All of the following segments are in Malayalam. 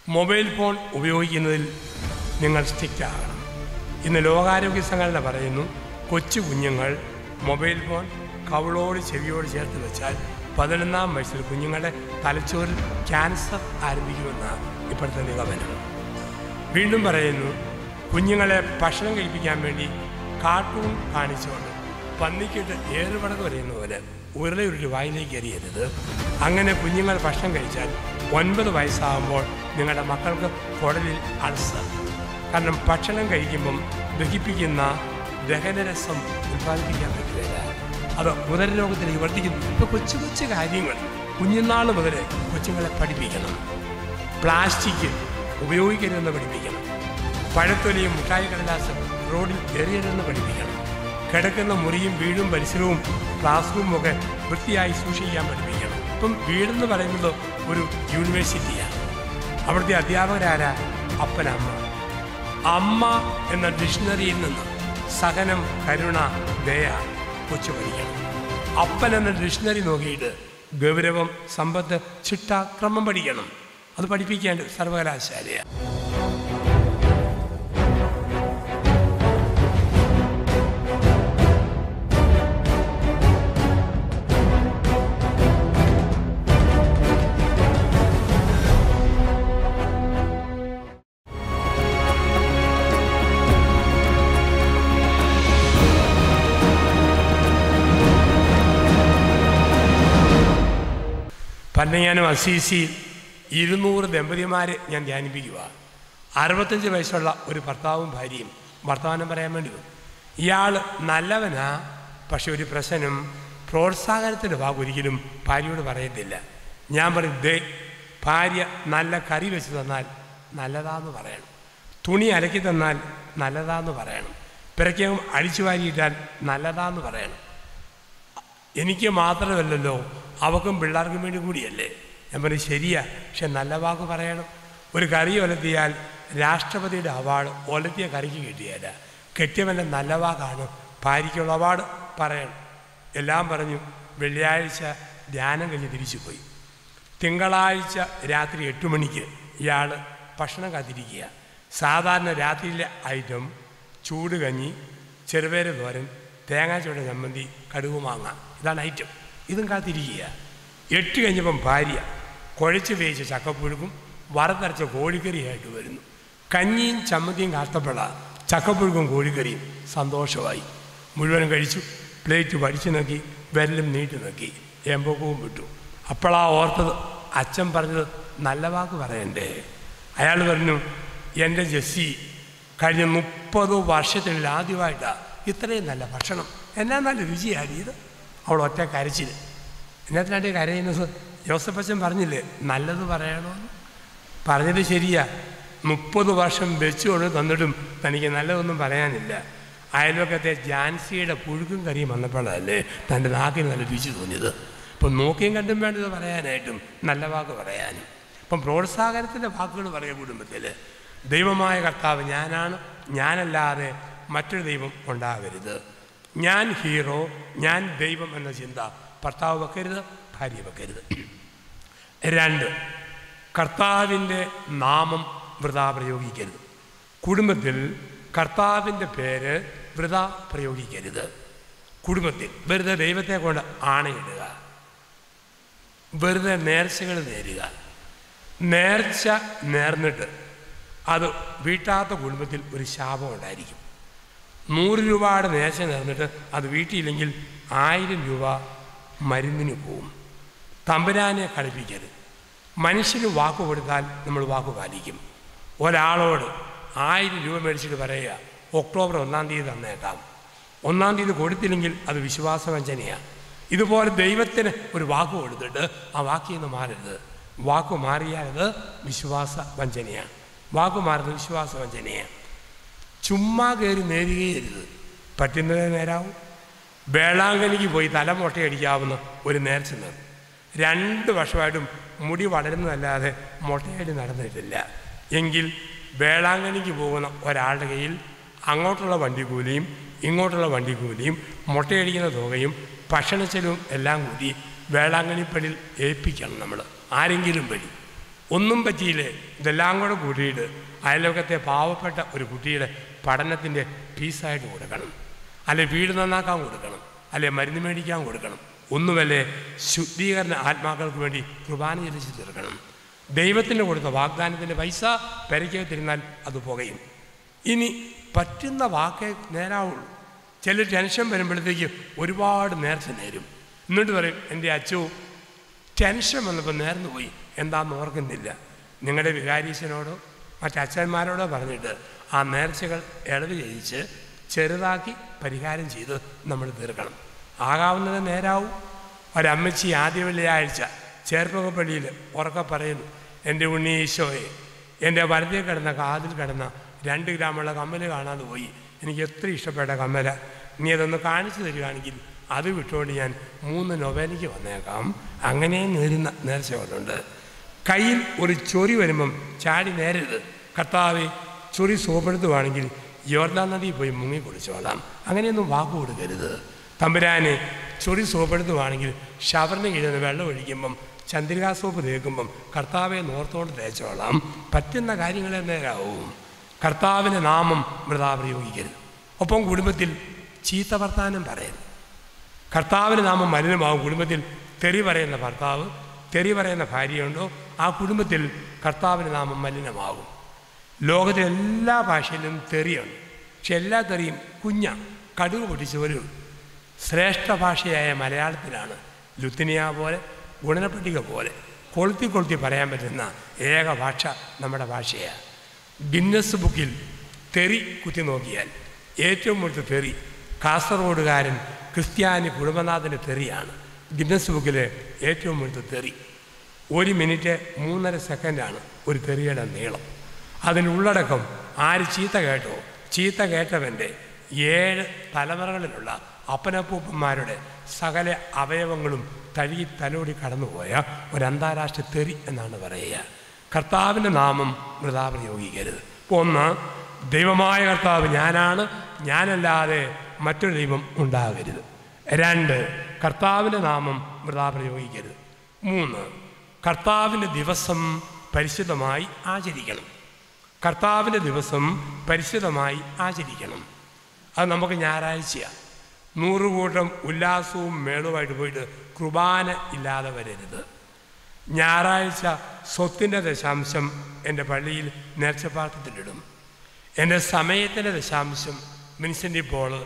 മൊബൈൽ ഫോൺ ഉപയോഗിക്കുന്നതിൽ നിങ്ങൾ സ്ട്രിക്റ്റ് ആകണം ഇന്ന് ലോകാരോഗ്യ സംഘടന പറയുന്നു കൊച്ചു കുഞ്ഞുങ്ങൾ മൊബൈൽ ഫോൺ കവളോട് ചെവിയോട് ചേർത്ത് വെച്ചാൽ പതിനൊന്നാം വയസ്സിൽ കുഞ്ഞുങ്ങളുടെ തലച്ചോറിൽ ക്യാൻസർ ആരംഭിക്കുമെന്നാണ് ഇപ്പോഴത്തെ നിഗമനം വീണ്ടും പറയുന്നു കുഞ്ഞുങ്ങളെ ഭക്ഷണം കഴിപ്പിക്കാൻ വേണ്ടി കാർട്ടൂൺ കാണിച്ചുകൊണ്ട് പന്നിക്കിട്ട് ഏറുപടക്ക് പറയുന്ന പോലെ ഉരുളയുരുട്ടി വായിലേക്ക് എറിയരുത് അങ്ങനെ കുഞ്ഞുങ്ങൾ ഭക്ഷണം കഴിച്ചാൽ ഒൻപത് വയസ്സാകുമ്പോൾ നിങ്ങളുടെ മക്കൾക്ക് കുടലിൽ അൾസർ കാരണം ഭക്ഷണം കഴിക്കുമ്പം ദഹിപ്പിക്കുന്ന ദഹനരസം ഉൽപ്പാദിപ്പിക്കാൻ പറ്റുകയില്ല അത് ഉദരരോഗത്തിലേക്ക് വർദ്ധിക്കുന്നു ഇപ്പോൾ കൊച്ചു കൊച്ചു കാര്യങ്ങൾ കുഞ്ഞുനാൾ മുതൽ കൊച്ചുങ്ങളെ പഠിപ്പിക്കണം പ്ലാസ്റ്റിക് ഉപയോഗിക്കരുതെന്ന് പഠിപ്പിക്കണം പഴത്തൊലിയും മുട്ടായി കടലാസും റോഡിൽ എറിയരുതെന്ന് പഠിപ്പിക്കണം കിടക്കുന്ന മുറിയും വീടും പരിസരവും ക്ലാസ് റൂമും ഒക്കെ വൃത്തിയായി സൂക്ഷിക്കാൻ പഠിപ്പിക്കണം ഇപ്പം വീടെന്ന് പറയുന്നത് ഒരു യൂണിവേഴ്സിറ്റിയാണ് അവിടുത്തെ അധ്യാപകരാരാ അപ്പനമ്മ അമ്മ എന്ന ഡിക്ഷണറിയിൽ നിന്ന് സഹനം കരുണ ദയ കൊച്ചു പഠിക്കണം അപ്പൻ എന്ന ഡിക്ഷണറി നോക്കിയിട്ട് ഗൗരവം സമ്പത്ത് ചിട്ട ക്രമം പഠിക്കണം അത് പഠിപ്പിക്കേണ്ട സർവകലാശാലയാണ് പന്നയാനും അസീസി ഇരുന്നൂറ് ദമ്പതിമാരെ ഞാൻ ധ്യാനിപ്പിക്കുക അറുപത്തഞ്ച് വയസ്സുള്ള ഒരു ഭർത്താവും ഭാര്യയും വർത്തമാനം പറയാൻ വേണ്ടി വന്നു ഇയാൾ നല്ലവനാ പക്ഷെ ഒരു പ്രശ്നം പ്രോത്സാഹനത്തിൻ്റെ ഭാഗം ഒരിക്കലും ഭാര്യയോട് പറയത്തില്ല ഞാൻ പറയും ദേ ഭാര്യ നല്ല കറി വെച്ച് തന്നാൽ നല്ലതാന്ന് പറയണം തുണി അലക്കി തന്നാൽ നല്ലതാന്ന് പറയണം പിറയ്ക്കകം അടിച്ചു വാരിയിട്ടാൽ നല്ലതാന്ന് പറയണം എനിക്ക് മാത്രമല്ലല്ലോ അവക്കും പിള്ളേർക്കും വേണ്ടി കൂടിയല്ലേ ഞാൻ പറഞ്ഞു ശരിയാ പക്ഷെ നല്ല വാക്ക് പറയണം ഒരു കറി ഒലത്തിയാൽ രാഷ്ട്രപതിയുടെ അവാർഡ് ഒലത്തിയ കറിക്ക് കിട്ടിയല്ല കെട്ടിയവൻ്റെ നല്ല വാക്കാണ് ഭാര്യയ്ക്കുള്ള അവാർഡ് പറയണം എല്ലാം പറഞ്ഞു വെള്ളിയാഴ്ച ധ്യാനം കഴിഞ്ഞ് തിരിച്ചു പോയി തിങ്കളാഴ്ച രാത്രി എട്ട് മണിക്ക് ഇയാൾ ഭക്ഷണം കാത്തിരിക്കുക സാധാരണ രാത്രിയിലെ ഐറ്റം ചൂട് കഞ്ഞി ചെറുപേര തോരൻ തേങ്ങാച്ചോട ചമ്മന്തി കടുകുമാങ്ങ ഇതാണ് ഐറ്റം ഇതും കാത്തിരിക്കുക എട്ട് കഴിഞ്ഞപ്പം ഭാര്യ കുഴച്ച് വേവിച്ച ചക്കപ്പുഴുക്കും വറുത്തരച്ച കോഴിക്കറിയായിട്ട് വരുന്നു കഞ്ഞിയും ചമ്മന്തിയും കാത്തപ്പഴ ചക്കപ്പുഴുക്കും കോഴിക്കറിയും സന്തോഷമായി മുഴുവനും കഴിച്ചു പ്ലേറ്റ് പഠിച്ചു നോക്കി വിരലും നീട്ടി നോക്കി എമ്പക്കവും വിട്ടു അപ്പോഴാ ഓർത്തത് അച്ഛൻ പറഞ്ഞത് നല്ല വാക്ക് പറയണ്ടേ അയാൾ പറഞ്ഞു എൻ്റെ ജസ്സി കഴിഞ്ഞ മുപ്പത് വർഷത്തിനുള്ളിൽ ആദ്യമായിട്ടാണ് ഇത്രയും നല്ല ഭക്ഷണം എന്നാ നല്ല രുചിയാടി ഇത് അവൾ ഒറ്റ കരച്ചിൽ എന്നത്തിനാണ്ട് കരയുന്നത് ജോസഫച്ചൻ പറഞ്ഞില്ലേ നല്ലത് പറയണമെന്ന് പറഞ്ഞത് ശരിയാ മുപ്പത് വർഷം വെച്ചുകൊണ്ട് തന്നിട്ടും തനിക്ക് നല്ലതൊന്നും പറയാനില്ല അയൽവക്കത്തെ ജാൻസിയുടെ പുഴുക്കും കറിയും വന്നപ്പോഴല്ലേ തൻ്റെ നാക്കിന് നല്ല രുചി തോന്നിയത് ഇപ്പം നോക്കിയും കണ്ടും വേണ്ടത് പറയാനായിട്ടും നല്ല വാക്ക് പറയാനും ഇപ്പം പ്രോത്സാഹനത്തിൻ്റെ വാക്കുകൾ പറയുക കുടുംബത്തിൽ ദൈവമായ കർത്താവ് ഞാനാണ് ഞാനല്ലാതെ മറ്റൊരു ദൈവം ഉണ്ടാകരുത് ഞാൻ ഹീറോ ഞാൻ ദൈവം എന്ന ചിന്ത ഭർത്താവ് വെക്കരുത് ഭാര്യ വെക്കരുത് രണ്ട് കർത്താവിൻ്റെ നാമം വൃത പ്രയോഗിക്കരുത് കുടുംബത്തിൽ കർത്താവിൻ്റെ പേര് വൃത പ്രയോഗിക്കരുത് കുടുംബത്തിൽ വെറുതെ ദൈവത്തെ കൊണ്ട് ആണയിടുക വെറുതെ നേർച്ചകൾ നേരുക നേർച്ച നേർന്നിട്ട് അത് വീട്ടാത്ത കുടുംബത്തിൽ ഒരു ശാപം ഉണ്ടായിരിക്കും നൂറ് രൂപയുടെ നേർച്ച നേർന്നിട്ട് അത് വീട്ടിയില്ലെങ്കിൽ ആയിരം രൂപ മരുന്നിന് പോവും തമ്പുരാനെ കളിപ്പിക്കരുത് മനുഷ്യന് വാക്ക് കൊടുത്താൽ നമ്മൾ വാക്ക് പാലിക്കും ഒരാളോട് ആയിരം രൂപ മേടിച്ചിട്ട് പറയുക ഒക്ടോബർ ഒന്നാം തീയതി തന്നേക്കാം ഒന്നാം തീയതി കൊടുത്തില്ലെങ്കിൽ അത് വിശ്വാസവഞ്ചനയാണ് ഇതുപോലെ ദൈവത്തിന് ഒരു വാക്ക് കൊടുത്തിട്ട് ആ വാക്കിൽ നിന്ന് മാറരുത് വാക്ക് മാറിയാൽ അത് വിശ്വാസ വഞ്ചനയാണ് വാക്ക് മാറുന്നത് വിശ്വാസ വഞ്ചനയാണ് ചുമ്മാ കയറി നേരുകയരുത് പറ്റുന്നത് നേരാവും വേളാങ്കലിക്ക് പോയി തല മുട്ടയടിക്കാവുന്ന ഒരു നേർച്ച നേർ രണ്ട് വർഷമായിട്ടും മുടി വളരുന്നതല്ലാതെ മുട്ടയടി നടന്നിട്ടില്ല എങ്കിൽ വേളാങ്കലിക്ക് പോകുന്ന ഒരാളുടെ കയ്യിൽ അങ്ങോട്ടുള്ള വണ്ടിക്കൂലിയും ഇങ്ങോട്ടുള്ള വണ്ടിക്കൂലിയും മുട്ടയടിക്കുന്ന തുകയും ഭക്ഷണച്ചെലവും എല്ലാം കൂടി വേളാങ്കണിപ്പടിയിൽ ഏൽപ്പിക്കണം നമ്മൾ ആരെങ്കിലും വഴി ഒന്നും പറ്റിയില്ലേ ഇതെല്ലാം കൂടെ കൂട്ടിയിട്ട് അയൽവക്കത്തെ പാവപ്പെട്ട ഒരു കുട്ടിയുടെ പഠനത്തിൻ്റെ ഫീസായിട്ട് കൊടുക്കണം അല്ലെ വീട് നന്നാക്കാൻ കൊടുക്കണം അല്ലെ മരുന്ന് മേടിക്കാൻ കൊടുക്കണം ഒന്നുമല്ലേ ശുദ്ധീകരണ ആത്മാക്കൾക്ക് വേണ്ടി കുർബാന ചൊല്ലിച്ച് തീർക്കണം ദൈവത്തിന് കൊടുത്ത വാഗ്ദാനത്തിൻ്റെ പൈസ പെരയ്ക്ക് തിരുന്നാൽ അത് പുകയും ഇനി പറ്റുന്ന വാക്കേ നേരാവുള്ളൂ ചില ടെൻഷൻ വരുമ്പോഴത്തേക്ക് ഒരുപാട് നേർച്ച നേരും എന്നിട്ട് പറയും എൻ്റെ അച്ചു ടെൻഷൻ വന്നപ്പോൾ നേർന്നു പോയി എന്താന്ന് ഓർക്കുന്നില്ല നിങ്ങളുടെ വികാരീശനോടോ മറ്റച്ഛന്മാരോടോ പറഞ്ഞിട്ട് ആ നേർച്ചകൾ ഇളവ് ചെയ്യിച്ച് ചെറുതാക്കി പരിഹാരം ചെയ്ത് നമ്മൾ തീർക്കണം ആകാവുന്നത് നേരാവും ഒരമ്മച്ചി ആദ്യ വെള്ളിയാഴ്ച ചേർപ്പകപ്പള്ളിയിൽ ഉറക്കെ പറയുന്നു എൻ്റെ ഉണ്ണി ഈശോയെ എൻ്റെ വലതേ കിടന്ന കാതിൽ കിടന്ന രണ്ട് ഗ്രാമുള്ള കമ്മൽ കാണാതെ പോയി എനിക്ക് എത്ര ഇഷ്ടപ്പെട്ട കമ്മല നീ അതൊന്ന് കാണിച്ചു തരികയാണെങ്കിൽ അത് വിട്ടുകൊണ്ട് ഞാൻ മൂന്ന് നൊവേനയ്ക്ക് വന്നേക്കാം അങ്ങനെ നേരുന്ന നേർച്ചകളുണ്ട് കയ്യിൽ ഒരു ചൊറി വരുമ്പം ചാടി നേരരുത് കർത്താവെ ചൊറി സുഖപ്പെടുത്തുവാണെങ്കിൽ യോർദാൻ നദിയിൽ പോയി മുങ്ങി കുളിച്ചോളാം അങ്ങനെയൊന്നും വാക്ക് കൊടുക്കരുത് തമ്പുരാനെ ചൊറി സുഖപ്പെടുത്തുവാണെങ്കിൽ ഷവറിന് കീഴുന്ന വെള്ളം ഒഴിക്കുമ്പം ചന്ദ്രികാ സോപ്പ് തേക്കുമ്പം കർത്താവെ നോർത്തോണ്ട് തേച്ചോളാം പറ്റുന്ന കാര്യങ്ങളെ നേരാവും കർത്താവിൻ്റെ നാമം മൃതാ പ്രയോഗിക്കരുത് ഒപ്പം കുടുംബത്തിൽ ചീത്ത വർത്താനം പറയരുത് കർത്താവിന് നാമം മലിനമാവും കുടുംബത്തിൽ തെറി പറയുന്ന ഭർത്താവ് തെറി പറയുന്ന ഭാര്യയുണ്ടോ ആ കുടുംബത്തിൽ കർത്താവിന് നാമം മലിനമാവും ലോകത്തിലെ എല്ലാ ഭാഷയിലും തെറിയുണ്ട് പക്ഷെ എല്ലാ തെറിയും കുഞ്ഞ കടുക് പൊട്ടിച്ച് ഒരു ശ്രേഷ്ഠ ഭാഷയായ മലയാളത്തിലാണ് ലുത്തിനിയ പോലെ ഗുണനപ്പട്ടിക പോലെ കൊളുത്തി കൊളുത്തി പറയാൻ പറ്റുന്ന ഏക ഭാഷ നമ്മുടെ ഭാഷയാണ് ഗിന്നസ് ബുക്കിൽ തെറി കുത്തി നോക്കിയാൽ ഏറ്റവും കൂടുതൽ തെറി കാസർഗോഡുകാരൻ ക്രിസ്ത്യാനി കുടുംബനാഥൻ്റെ തെറിയാണ് ഗിന്നസ് ബുക്കിലെ ഏറ്റവും കൂടുതൽ തെറി ഒരു മിനിറ്റ് മൂന്നര സെക്കൻഡാണ് ഒരു തെറിയുടെ നീളം അതിൻ്റെ ഉള്ളടക്കം ആര് ചീത്ത കേട്ടോ ചീത്ത കേട്ടവൻ്റെ ഏഴ് തലമുറകളിലുള്ള അപ്പനപ്പൂപ്പന്മാരുടെ സകല അവയവങ്ങളും തഴുകി തലോടി കടന്നുപോയ ഒരു അന്താരാഷ്ട്ര തെറി എന്നാണ് പറയുക കർത്താവിൻ്റെ നാമം വൃതാ പ്രയോഗിക്കരുത് ഒന്ന് ദൈവമായ കർത്താവ് ഞാനാണ് ഞാനല്ലാതെ മറ്റൊരു ദൈവം ഉണ്ടാകരുത് രണ്ട് കർത്താവിൻ്റെ നാമം വൃതാ പ്രയോഗിക്കരുത് മൂന്ന് കർത്താവിൻ്റെ ദിവസം പരിശുദ്ധമായി ആചരിക്കണം കർത്താവിൻ്റെ ദിവസം പരിശുദ്ധമായി ആചരിക്കണം അത് നമുക്ക് ഞായറാഴ്ചയാണ് നൂറുകൂട്ടം ഉല്ലാസവും മേളുമായിട്ട് പോയിട്ട് കുർബാന ഇല്ലാതെ വരരുത് ഞായറാഴ്ച സ്വത്തിൻ്റെ ദശാംശം എൻ്റെ പള്ളിയിൽ നേർച്ചപ്പാത്രത്തിലിടും എൻ്റെ സമയത്തിൻ്റെ ദശാംശം മിനിസൻ്റെ പോള്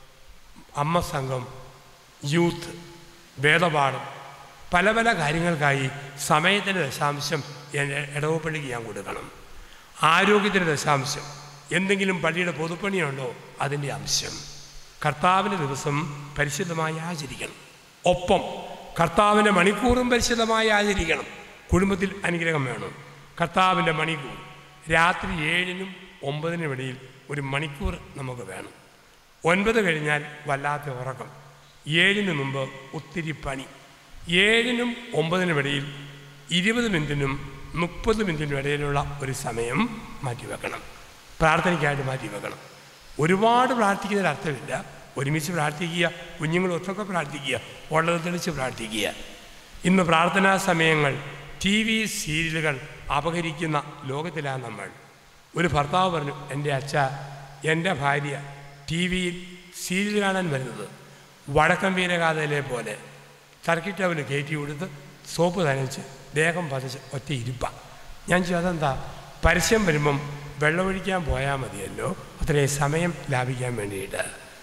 അമ്മ സംഘം യൂത്ത് വേദപാഠം പല പല കാര്യങ്ങൾക്കായി സമയത്തിൻ്റെ ദശാംശം എൻ്റെ ഇടവപ്പള്ളിക്ക് ഞാൻ കൊടുക്കണം ആരോഗ്യത്തിൻ്റെ ദശാംശം എന്തെങ്കിലും പള്ളിയുടെ പൊതുപ്പണിയുണ്ടോ അതിൻ്റെ അംശം കർത്താവിൻ്റെ ദിവസം പരിശുദ്ധമായി ആചരിക്കണം ഒപ്പം കർത്താവിൻ്റെ മണിക്കൂറും പരിശുദ്ധമായി ആചരിക്കണം കുടുംബത്തിൽ അനുഗ്രഹം വേണം കർത്താവിൻ്റെ മണിക്കൂർ രാത്രി ഏഴിനും ഒമ്പതിനും ഇടയിൽ ഒരു മണിക്കൂർ നമുക്ക് വേണം ഒൻപത് കഴിഞ്ഞാൽ വല്ലാത്ത ഉറക്കം ഏഴിന് മുമ്പ് ഒത്തിരി പണി ഏഴിനും ഒമ്പതിനും ഇടയിൽ ഇരുപത് മിനിറ്റിനും മുപ്പത് മിനിറ്റിനും ഇടയിലുള്ള ഒരു സമയം മാറ്റിവെക്കണം പ്രാർത്ഥനയ്ക്കായിട്ട് മാറ്റിവെക്കണം ഒരുപാട് പ്രാർത്ഥിക്കുന്നതിന് അർത്ഥമില്ല ഒരുമിച്ച് പ്രാർത്ഥിക്കുക കുഞ്ഞുങ്ങൾ ഒത്തൊക്കെ പ്രാർത്ഥിക്കുക ഉള്ളത് തെളിച്ച് പ്രാർത്ഥിക്കുക ഇന്ന് പ്രാർത്ഥനാ സമയങ്ങൾ ടി വി സീരിയലുകൾ അപഹരിക്കുന്ന ലോകത്തിലാണ് നമ്മൾ ഒരു ഭർത്താവ് പറഞ്ഞു എൻ്റെ അച്ഛ എൻ്റെ ഭാര്യ ടി വിയിൽ സീരിയൽ കാണാൻ വരുന്നത് വടക്കം വീരഗാഥയിലെ പോലെ സർക്കിട്ട് അവന് കയറ്റി കൊടുത്ത് സോപ്പ് നനച്ച് ദേഹം പതച്ച് ഒറ്റ ഇരിപ്പ ഞാൻ ചോദിച്ചു അതെന്താ പരസ്യം വരുമ്പം വെള്ളമൊഴിക്കാൻ പോയാൽ മതിയല്ലോ അത്രയും സമയം ലാഭിക്കാൻ വേണ്ടിയിട്ട്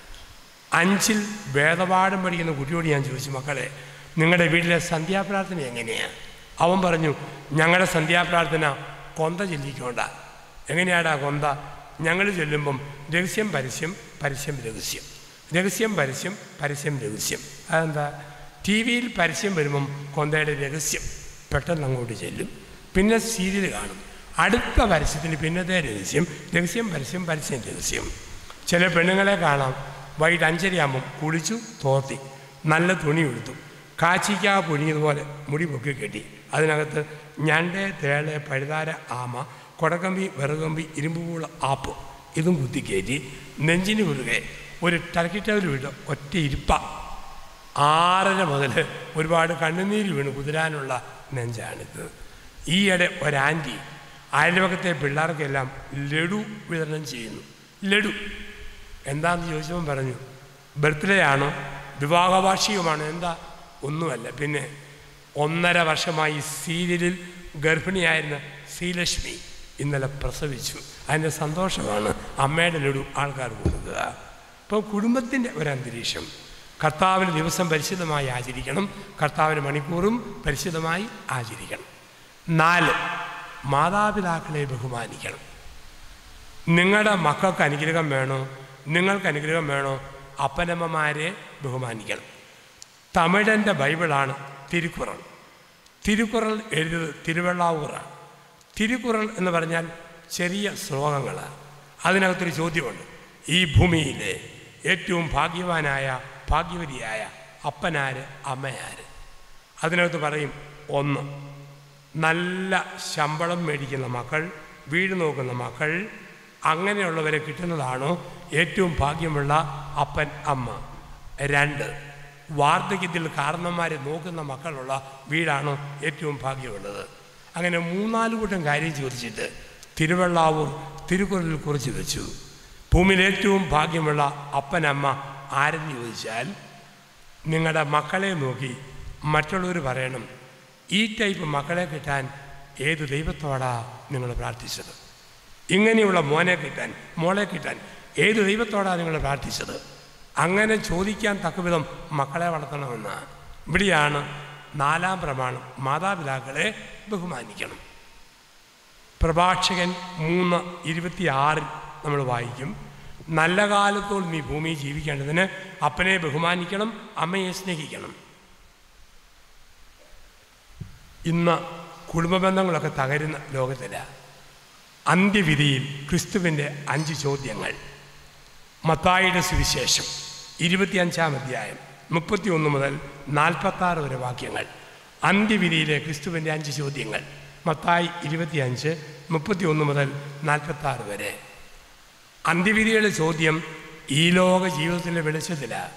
അഞ്ചിൽ വേദപാഠം പഠിക്കുന്ന കുട്ടിയോട് ഞാൻ ചോദിച്ചു മക്കളെ നിങ്ങളുടെ വീട്ടിലെ സന്ധ്യാപ്രാർത്ഥന എങ്ങനെയാണ് അവൻ പറഞ്ഞു ഞങ്ങളുടെ സന്ധ്യാപ്രാർത്ഥന കൊന്ത ചൊല്ലിക്കൊണ്ട എങ്ങനെയാടാ കൊന്ത ഞങ്ങൾ ചൊല്ലുമ്പം രഹസ്യം പരസ്യം പരസ്യം രഹസ്യം രഹസ്യം പരസ്യം പരസ്യം രഹസ്യം അതെന്താ ടി വിയിൽ പരസ്യം വരുമ്പം കൊന്തയുടെ രഹസ്യം പെട്ടെന്ന് അങ്ങോട്ട് ചെല്ലും പിന്നെ സീരിയൽ കാണും അടുത്ത പരസ്യത്തിന് പിന്നത്തെ രഹസ്യം രഹസ്യം പരസ്യം പരസ്യം രഹസ്യം ചില പെണ്ണുങ്ങളെ കാണാം വൈകിട്ട് അഞ്ചരയാകുമ്പം കുളിച്ചു തോർത്തി നല്ല തുണി എടുത്തു കാച്ചിക്ക പുഴുങ്ങിയതുപോലെ മുടി പൊക്കി കെട്ടി അതിനകത്ത് ഞണ്ട് തേള് പഴുതാര ആമ കൊടക്കമ്പി വിറകമ്പി ഇരുമ്പുപൂള ആപ്പ് ഇതും കുത്തിക്കയറ്റി നെഞ്ചിന് കുറുകെ ഒരു ടർക്കിട്ടവർ വിട്ട് ഒറ്റ ഇരിപ്പ ആറര മുതൽ ഒരുപാട് കണ്ണുനീര് വീണ് കുതിരാനുള്ള നെഞ്ചാണിത് ഈയിടെ ഒരാൻറ്റി അയൽവക്കത്തെ പിള്ളേർക്കെല്ലാം ലഡു വിതരണം ചെയ്യുന്നു ലഡു എന്താണെന്ന് ചോദിച്ചപ്പോൾ പറഞ്ഞു ബർത്ത്ഡേ ആണോ വിവാഹവാർഷികമാണോ എന്താ ഒന്നുമല്ല പിന്നെ ഒന്നര വർഷമായി സീരിയലിൽ ഗർഭിണിയായിരുന്ന ശ്രീലക്ഷ്മി ഇന്നലെ പ്രസവിച്ചു അതിൻ്റെ സന്തോഷമാണ് അമ്മയുടെ ലഡു ആൾക്കാർ കൊടുക്കുക അപ്പോൾ കുടുംബത്തിൻ്റെ ഒരു അന്തരീക്ഷം കർത്താവിന് ദിവസം പരിശുദ്ധമായി ആചരിക്കണം കർത്താവിന് മണിക്കൂറും പരിശുദ്ധമായി ആചരിക്കണം നാല് മാതാപിതാക്കളെ ബഹുമാനിക്കണം നിങ്ങളുടെ മക്കൾക്ക് അനുഗ്രഹം വേണോ നിങ്ങൾക്ക് അനുഗ്രഹം വേണോ അപ്പനമ്മമാരെ ബഹുമാനിക്കണം തമിഴൻ്റെ ബൈബിളാണ് തിരുക്കുറൾ തിരുക്കുറൾ എഴുതിയത് തിരുവള്ളാവൂറാണ് തിരുക്കുറൾ എന്ന് പറഞ്ഞാൽ ചെറിയ ശ്ലോകങ്ങളാണ് അതിനകത്തൊരു ചോദ്യമുണ്ട് ഈ ഭൂമിയിലെ ഏറ്റവും ഭാഗ്യവാനായ ഭാഗ്യവതിയായ അപ്പനാര് അമ്മയാര് അതിനകത്ത് പറയും ഒന്ന് നല്ല ശമ്പളം മേടിക്കുന്ന മക്കൾ വീട് നോക്കുന്ന മക്കൾ അങ്ങനെയുള്ളവരെ കിട്ടുന്നതാണോ ഏറ്റവും ഭാഗ്യമുള്ള അപ്പൻ അമ്മ രണ്ട് വാർദ്ധക്യത്തിൽ കാരണന്മാരെ നോക്കുന്ന മക്കളുള്ള വീടാണോ ഏറ്റവും ഭാഗ്യമുള്ളത് അങ്ങനെ മൂന്നാല് കൂട്ടം കാര്യം ചോദിച്ചിട്ട് തിരുവള്ളാവൂർ തിരുക്കുറലിൽ കുറിച്ച് വെച്ചു ഭൂമിയിൽ ഏറ്റവും ഭാഗ്യമുള്ള അപ്പനമ്മ ആരെന്ന് ചോദിച്ചാൽ നിങ്ങളുടെ മക്കളെ നോക്കി മറ്റുള്ളവർ പറയണം ഈ ടൈപ്പ് മക്കളെ കിട്ടാൻ ഏത് ദൈവത്തോടാ നിങ്ങൾ പ്രാർത്ഥിച്ചത് ഇങ്ങനെയുള്ള മോനെ കിട്ടാൻ മോളെ കിട്ടാൻ ഏത് ദൈവത്തോടാ നിങ്ങൾ പ്രാർത്ഥിച്ചത് അങ്ങനെ ചോദിക്കാൻ തക്കവിധം മക്കളെ വളർത്തണമെന്ന് ഇവിടെയാണ് നാലാം പ്രമാണം മാതാപിതാക്കളെ ബഹുമാനിക്കണം പ്രഭാഷകൻ മൂന്ന് ഇരുപത്തിയാറിൽ നമ്മൾ വായിക്കും നല്ല കാലത്തോളം നീ ഭൂമിയിൽ ജീവിക്കേണ്ടതിന് അപ്പനെ ബഹുമാനിക്കണം അമ്മയെ സ്നേഹിക്കണം ഇന്ന് കുടുംബ ബന്ധങ്ങളൊക്കെ തകരുന്ന ലോകത്തില അന്ത്യവിധിയിൽ ക്രിസ്തുവിൻ്റെ അഞ്ച് ചോദ്യങ്ങൾ മത്തായിയുടെ സുവിശേഷം ഇരുപത്തിയഞ്ചാം അധ്യായം മുപ്പത്തിയൊന്ന് മുതൽ നാൽപ്പത്താറ് വരെ വാക്യങ്ങൾ അന്ത്യവിധിയിലെ ക്രിസ്തുവിൻ്റെ അഞ്ച് ചോദ്യങ്ങൾ മത്തായി ഇരുപത്തിയഞ്ച് മുപ്പത്തിയൊന്ന് മുതൽ നാൽപ്പത്താറ് വരെ അന്ത്യവിധിയുടെ ചോദ്യം ഈ ലോക ജീവിതത്തിലെ വെളിച്ചത്തിലാണ്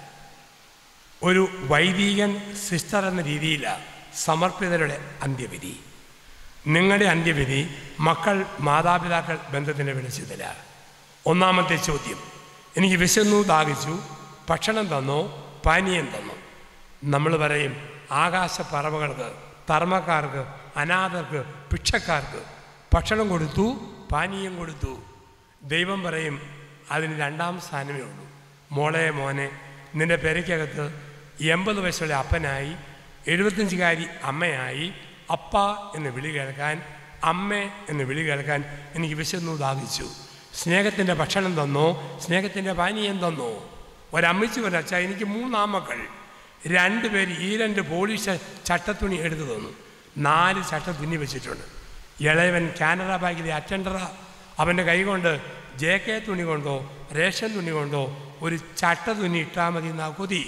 ഒരു വൈദികൻ സിസ്റ്റർ എന്ന രീതിയിലാണ് സമർപ്പിതരുടെ അന്ത്യവിധി നിങ്ങളുടെ അന്ത്യവിധി മക്കൾ മാതാപിതാക്കൾ ബന്ധത്തിൻ്റെ വെളിച്ചത്തിലാണ് ഒന്നാമത്തെ ചോദ്യം എനിക്ക് വിശന്നു ദാഹിച്ചു ഭക്ഷണം തന്നോ പാനീയം തന്നോ നമ്മൾ പറയും ആകാശ പറവകൾക്ക് തർമ്മക്കാർക്ക് അനാഥർക്ക് ഭിക്ഷക്കാർക്ക് ഭക്ഷണം കൊടുത്തു പാനീയം കൊടുത്തു ദൈവം പറയും അതിന് രണ്ടാം സ്ഥാനമേ ഉള്ളൂ മോളെ മോനെ നിന്റെ പെരയ്ക്കകത്ത് എൺപത് വയസ്സുള്ള അപ്പനായി എഴുപത്തഞ്ചുകാരി അമ്മയായി അപ്പ എന്ന് വിളി കേൾക്കാൻ അമ്മ എന്ന് വിളി കേൾക്കാൻ എനിക്ക് വിശന്നു ദാഹിച്ചു സ്നേഹത്തിൻ്റെ ഭക്ഷണം തന്നോ സ്നേഹത്തിൻ്റെ പാനീയം തന്നോ ഒരമ്മച്ചി ഒരച്ഛ എനിക്ക് മൂന്നാമക്കൾ രണ്ടുപേര് ഈ രണ്ട് പോളിഷ് ചട്ടത്തുണി എടുത്തു തന്നു നാല് ചട്ട തുന്നി വെച്ചിട്ടുണ്ട് ഇളയവൻ കാനറ ബാങ്കിലെ അറ്റൻഡറ അവൻ്റെ കൈ കൊണ്ട് ജെ കെ തുണി കൊണ്ടോ റേഷൻ തുണി കൊണ്ടോ ഒരു ചട്ട തുന്നി ഇട്ടാൽ മതി എന്നാ കൊതി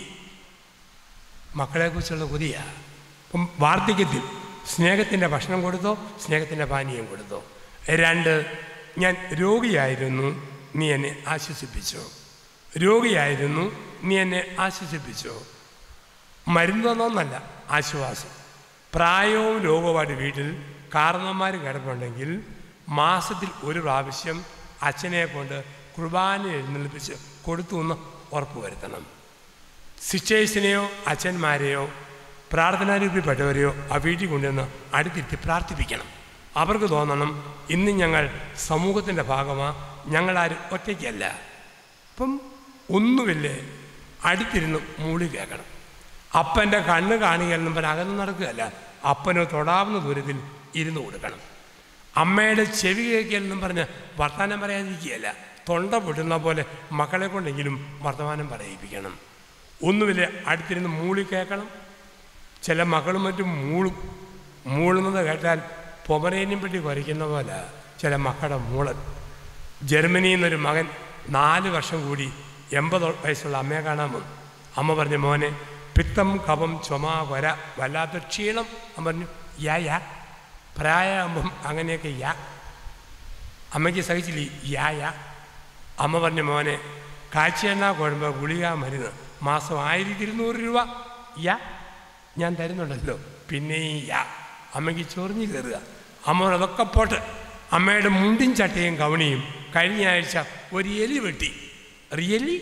മക്കളെക്കുറിച്ചുള്ള കൊതിയാ അപ്പം വാർദ്ധക്യത്തിൽ സ്നേഹത്തിൻ്റെ ഭക്ഷണം കൊടുത്തോ സ്നേഹത്തിൻ്റെ പാനീയം കൊടുത്തോ രണ്ട് ഞാൻ രോഗിയായിരുന്നു നീ എന്നെ ആശ്വസിപ്പിച്ചോ രോഗിയായിരുന്നു നീ എന്നെ ആശ്വസിപ്പിച്ചോ മരുന്ന് തന്നോന്നല്ല ആശ്വാസം പ്രായവും രോഗവുമായിട്ട് വീട്ടിൽ കാരണന്മാർ കിടപ്പുണ്ടെങ്കിൽ മാസത്തിൽ ഒരു പ്രാവശ്യം അച്ഛനെ കൊണ്ട് കുർബാന എഴുന്നള്ളിപ്പിച്ച് കൊടുത്തു എന്ന് ഉറപ്പ് വരുത്തണം സിസ്റ്റേഴ്സിനെയോ അച്ഛന്മാരെയോ പ്രാർത്ഥനാരൂപിപ്പെട്ടവരെയോ ആ വീട്ടിൽ കൊണ്ടുവന്ന് അടുത്തിരുത്തി പ്രാർത്ഥിപ്പിക്കണം അവർക്ക് തോന്നണം ഇന്ന് ഞങ്ങൾ സമൂഹത്തിൻ്റെ ഭാഗമാണ് ഞങ്ങളാരും ഒറ്റയ്ക്കല്ല അപ്പം ഒന്നുമില്ലേ അടുത്തിരുന്ന് മൂളി കേൾക്കണം അപ്പൻ്റെ കണ്ണ് കാണുകയെന്നും പറഞ്ഞ് അകന്ന് നടക്കുകയല്ല അപ്പനോ തൊടാവുന്ന ദൂരത്തിൽ ഇരുന്ന് കൊടുക്കണം അമ്മയുടെ ചെവി കേൾക്കലെന്നും പറഞ്ഞ് വർത്തമാനം പറയാതിരിക്കുകയല്ല തൊണ്ട പൊട്ടുന്ന പോലെ മക്കളെ കൊണ്ടെങ്കിലും വർത്തമാനം പറയിപ്പിക്കണം ഒന്നുമില്ല അടുത്തിരുന്ന് മൂളി കേൾക്കണം ചില മക്കളും മറ്റും മൂളും മൂളുന്നത് കേട്ടാൽ പൊമറേനിയും പെട്ടി കുരയ്ക്കുന്ന പോലെ ചില മക്കളുടെ മൂളൻ ജർമ്മനിയിൽ നിന്നൊരു മകൻ നാല് വർഷം കൂടി എൺപത് വയസ്സുള്ള അമ്മയെ കാണാൻ വന്നു അമ്മ പറഞ്ഞു മോനെ പിത്തം കഫം ചുമ കൊര വല്ലാത്ത ക്ഷീണം അമ്മ പറഞ്ഞു യാ യാ പ്രായമാകുമ്പം അങ്ങനെയൊക്കെ യാ അമ്മയ്ക്ക് സഹിച്ചില്ല യാ യാ അമ്മ പറഞ്ഞു മോനെ കാഴ്ചയെണ്ണ കുഴമ്പ ഗുളിക മരുന്ന് മാസം ആയിരത്തി ഇരുന്നൂറ് രൂപ യാ ഞാൻ തരുന്നുണ്ടല്ലോ പിന്നെയും യാ അമ്മയ്ക്ക് ചൊറിഞ്ഞു കയറുക അമ്മ പറഞ്ഞു, അതൊക്കെ പോട്ട് അമ്മയുടെ മുണ്ടും ചട്ടയും കവണിയും കഴിഞ്ഞ ആഴ്ച ഒരു എലി വെട്ടി റിയലി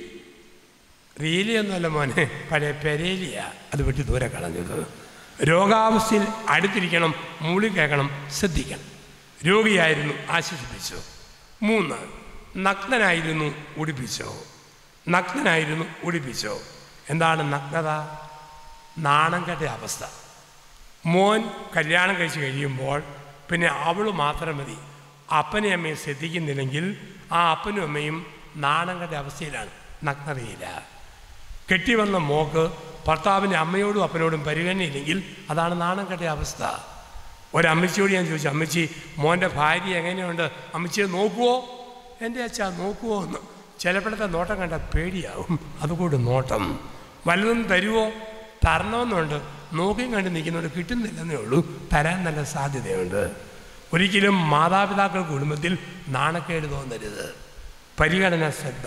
റിയലി ഒന്നുമല്ല മോനെ പഴയ പെരേലിയാ അത് വെട്ടി ദൂരെ കളഞ്ഞത് രോഗാവസ്ഥയിൽ അടുത്തിരിക്കണം മൂളി കേൾക്കണം ശ്രദ്ധിക്കണം രോഗിയായിരുന്നു ആശ്വസിപ്പിച്ചു മൂന്ന് നഗ്നനായിരുന്നു ഉടിപ്പിച്ചോ നഗ്നനായിരുന്നു ഉടിപ്പിച്ചോ എന്താണ് നഗ്നത നാണം കെട്ട അവസ്ഥ മോൻ കല്യാണം കഴിച്ച് കഴിയുമ്പോൾ പിന്നെ അവൾ മാത്രം മതി അപ്പനെയും അമ്മയും ശ്രദ്ധിക്കുന്നില്ലെങ്കിൽ ആ അപ്പനും അമ്മയും നാണം കെട്ട അവസ്ഥയിലാണ് നഗ്നതയില്ല കെട്ടിവന്ന മോക്ക് ഭർത്താവിൻ്റെ അമ്മയോടും അപ്പനോടും പരിഗണനയില്ലെങ്കിൽ അതാണ് നാണം കെട്ട അവസ്ഥ ഒരമ്മച്ചിയോട് ഞാൻ ചോദിച്ചു അമ്മച്ചി മോൻ്റെ ഭാര്യ എങ്ങനെയുണ്ട് അമ്മച്ചിയെ നോക്കുവോ എൻ്റെ അച്ഛാ നോക്കുവോ എന്ന് ചിലപ്പോഴത്തെ നോട്ടം കണ്ട പേടിയാവും അതുകൊണ്ട് നോട്ടം വല്ലതും തരുവോ തരണമെന്നുണ്ട് നോക്കിയും കണ്ട് നിൽക്കുന്നവർ കിട്ടുന്നില്ലെന്നേ ഉള്ളൂ തരാൻ നല്ല സാധ്യതയുണ്ട് ഒരിക്കലും മാതാപിതാക്കൾ കുടുംബത്തിൽ നാണക്കേട് തോന്നരുത് പരിഗണന ശ്രദ്ധ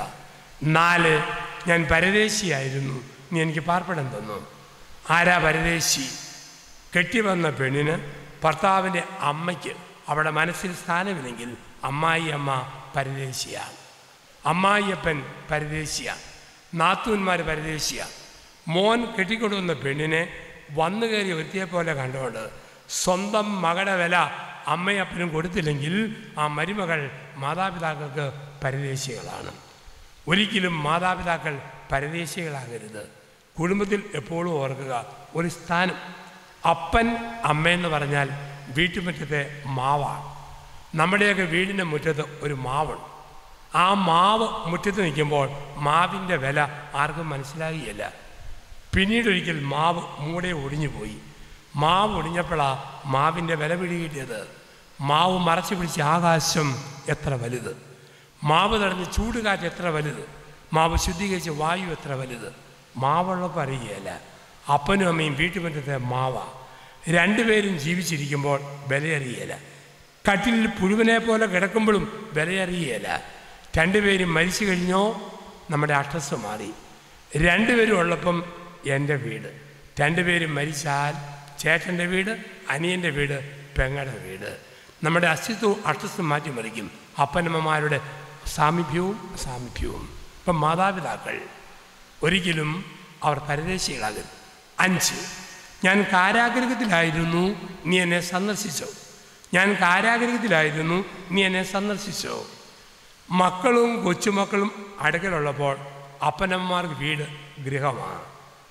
നാല് ഞാൻ പരദേശിയായിരുന്നു നീ എനിക്ക് പാർപ്പിടം തന്നു ആരാ പരദേശി കെട്ടിവന്ന പെണ്ണിന് ഭർത്താവിൻ്റെ അമ്മയ്ക്ക് അവിടെ മനസ്സിൽ സ്ഥാനമില്ലെങ്കിൽ അമ്മായി അമ്മ പരദേശിയാണ് അമ്മായിയപ്പൻ പരദേശിയാണ് നാത്തൂന്മാർ പരദേശിയാണ് മോൻ കെട്ടിക്കൊണ്ടുവന്ന പെണ്ണിനെ വന്നു കയറി ഒരുത്തിയെ പോലെ കണ്ടുകൊണ്ട് സ്വന്തം മകളുടെ വില അമ്മയപ്പനും കൊടുത്തില്ലെങ്കിൽ ആ മരുമകൾ മാതാപിതാക്കൾക്ക് പരദേശികളാണ് ഒരിക്കലും മാതാപിതാക്കൾ പരദേശികളാകരുത് കുടുംബത്തിൽ എപ്പോഴും ഓർക്കുക ഒരു സ്ഥാനം അപ്പൻ അമ്മയെന്ന് പറഞ്ഞാൽ വീട്ടുമുറ്റത്തെ മാവാണ് നമ്മുടെയൊക്കെ വീടിൻ്റെ മുറ്റത്ത് ഒരു മാവുണ്ട് ആ മാവ് മുറ്റത്ത് നിൽക്കുമ്പോൾ മാവിൻ്റെ വില ആർക്കും മനസ്സിലാകുകയില്ല പിന്നീട് ഒരിക്കൽ മാവ് മൂടെ ഒടിഞ്ഞു പോയി മാവ് ഒടിഞ്ഞപ്പോഴാണ് മാവിൻ്റെ വില പിടികിട്ടിയത് മാവ് മറച്ചു പിടിച്ച ആകാശം എത്ര വലുത് മാവ് തടഞ്ഞ് ചൂടുകാറ്റ് എത്ര വലുത് മാവ് ശുദ്ധീകരിച്ച വായു എത്ര വലുത് മാവുള്ളപ്പോൾ അറിയുകയല്ല അപ്പനും അമ്മയും വീട്ടുമുറ്റത്തെ മാവ രണ്ടുപേരും ജീവിച്ചിരിക്കുമ്പോൾ വിലയറിയല കട്ടിലിൽ പുഴുവിനെ പോലെ കിടക്കുമ്പോഴും വിലയറിയല രണ്ടുപേരും മരിച്ചു കഴിഞ്ഞോ നമ്മുടെ അഡ്രസ്സ് മാറി രണ്ടുപേരും ഉള്ളപ്പം എൻ്റെ വീട് രണ്ടുപേരും മരിച്ചാൽ ചേട്ടൻ്റെ വീട് അനിയൻ്റെ വീട് പെങ്ങളുടെ വീട് നമ്മുടെ അസ്തിത്വവും അഡ്രസ്സും മാറ്റിമറിക്കും അപ്പനമ്മമാരുടെ സാമീപ്യവും സാമീപ്യവും ഇപ്പം മാതാപിതാക്കൾ ഒരിക്കലും അവർ പരദേശികളാകരുത് അഞ്ച് ഞാൻ കാരാഗ്രഹത്തിലായിരുന്നു നീ എന്നെ സന്ദർശിച്ചോ ഞാൻ കാരാഗ്രഹത്തിലായിരുന്നു നീ എന്നെ സന്ദർശിച്ചോ മക്കളും കൊച്ചുമക്കളും അടുക്കലുള്ളപ്പോൾ അപ്പനമ്മമാർക്ക് വീട് ഗൃഹമാണ്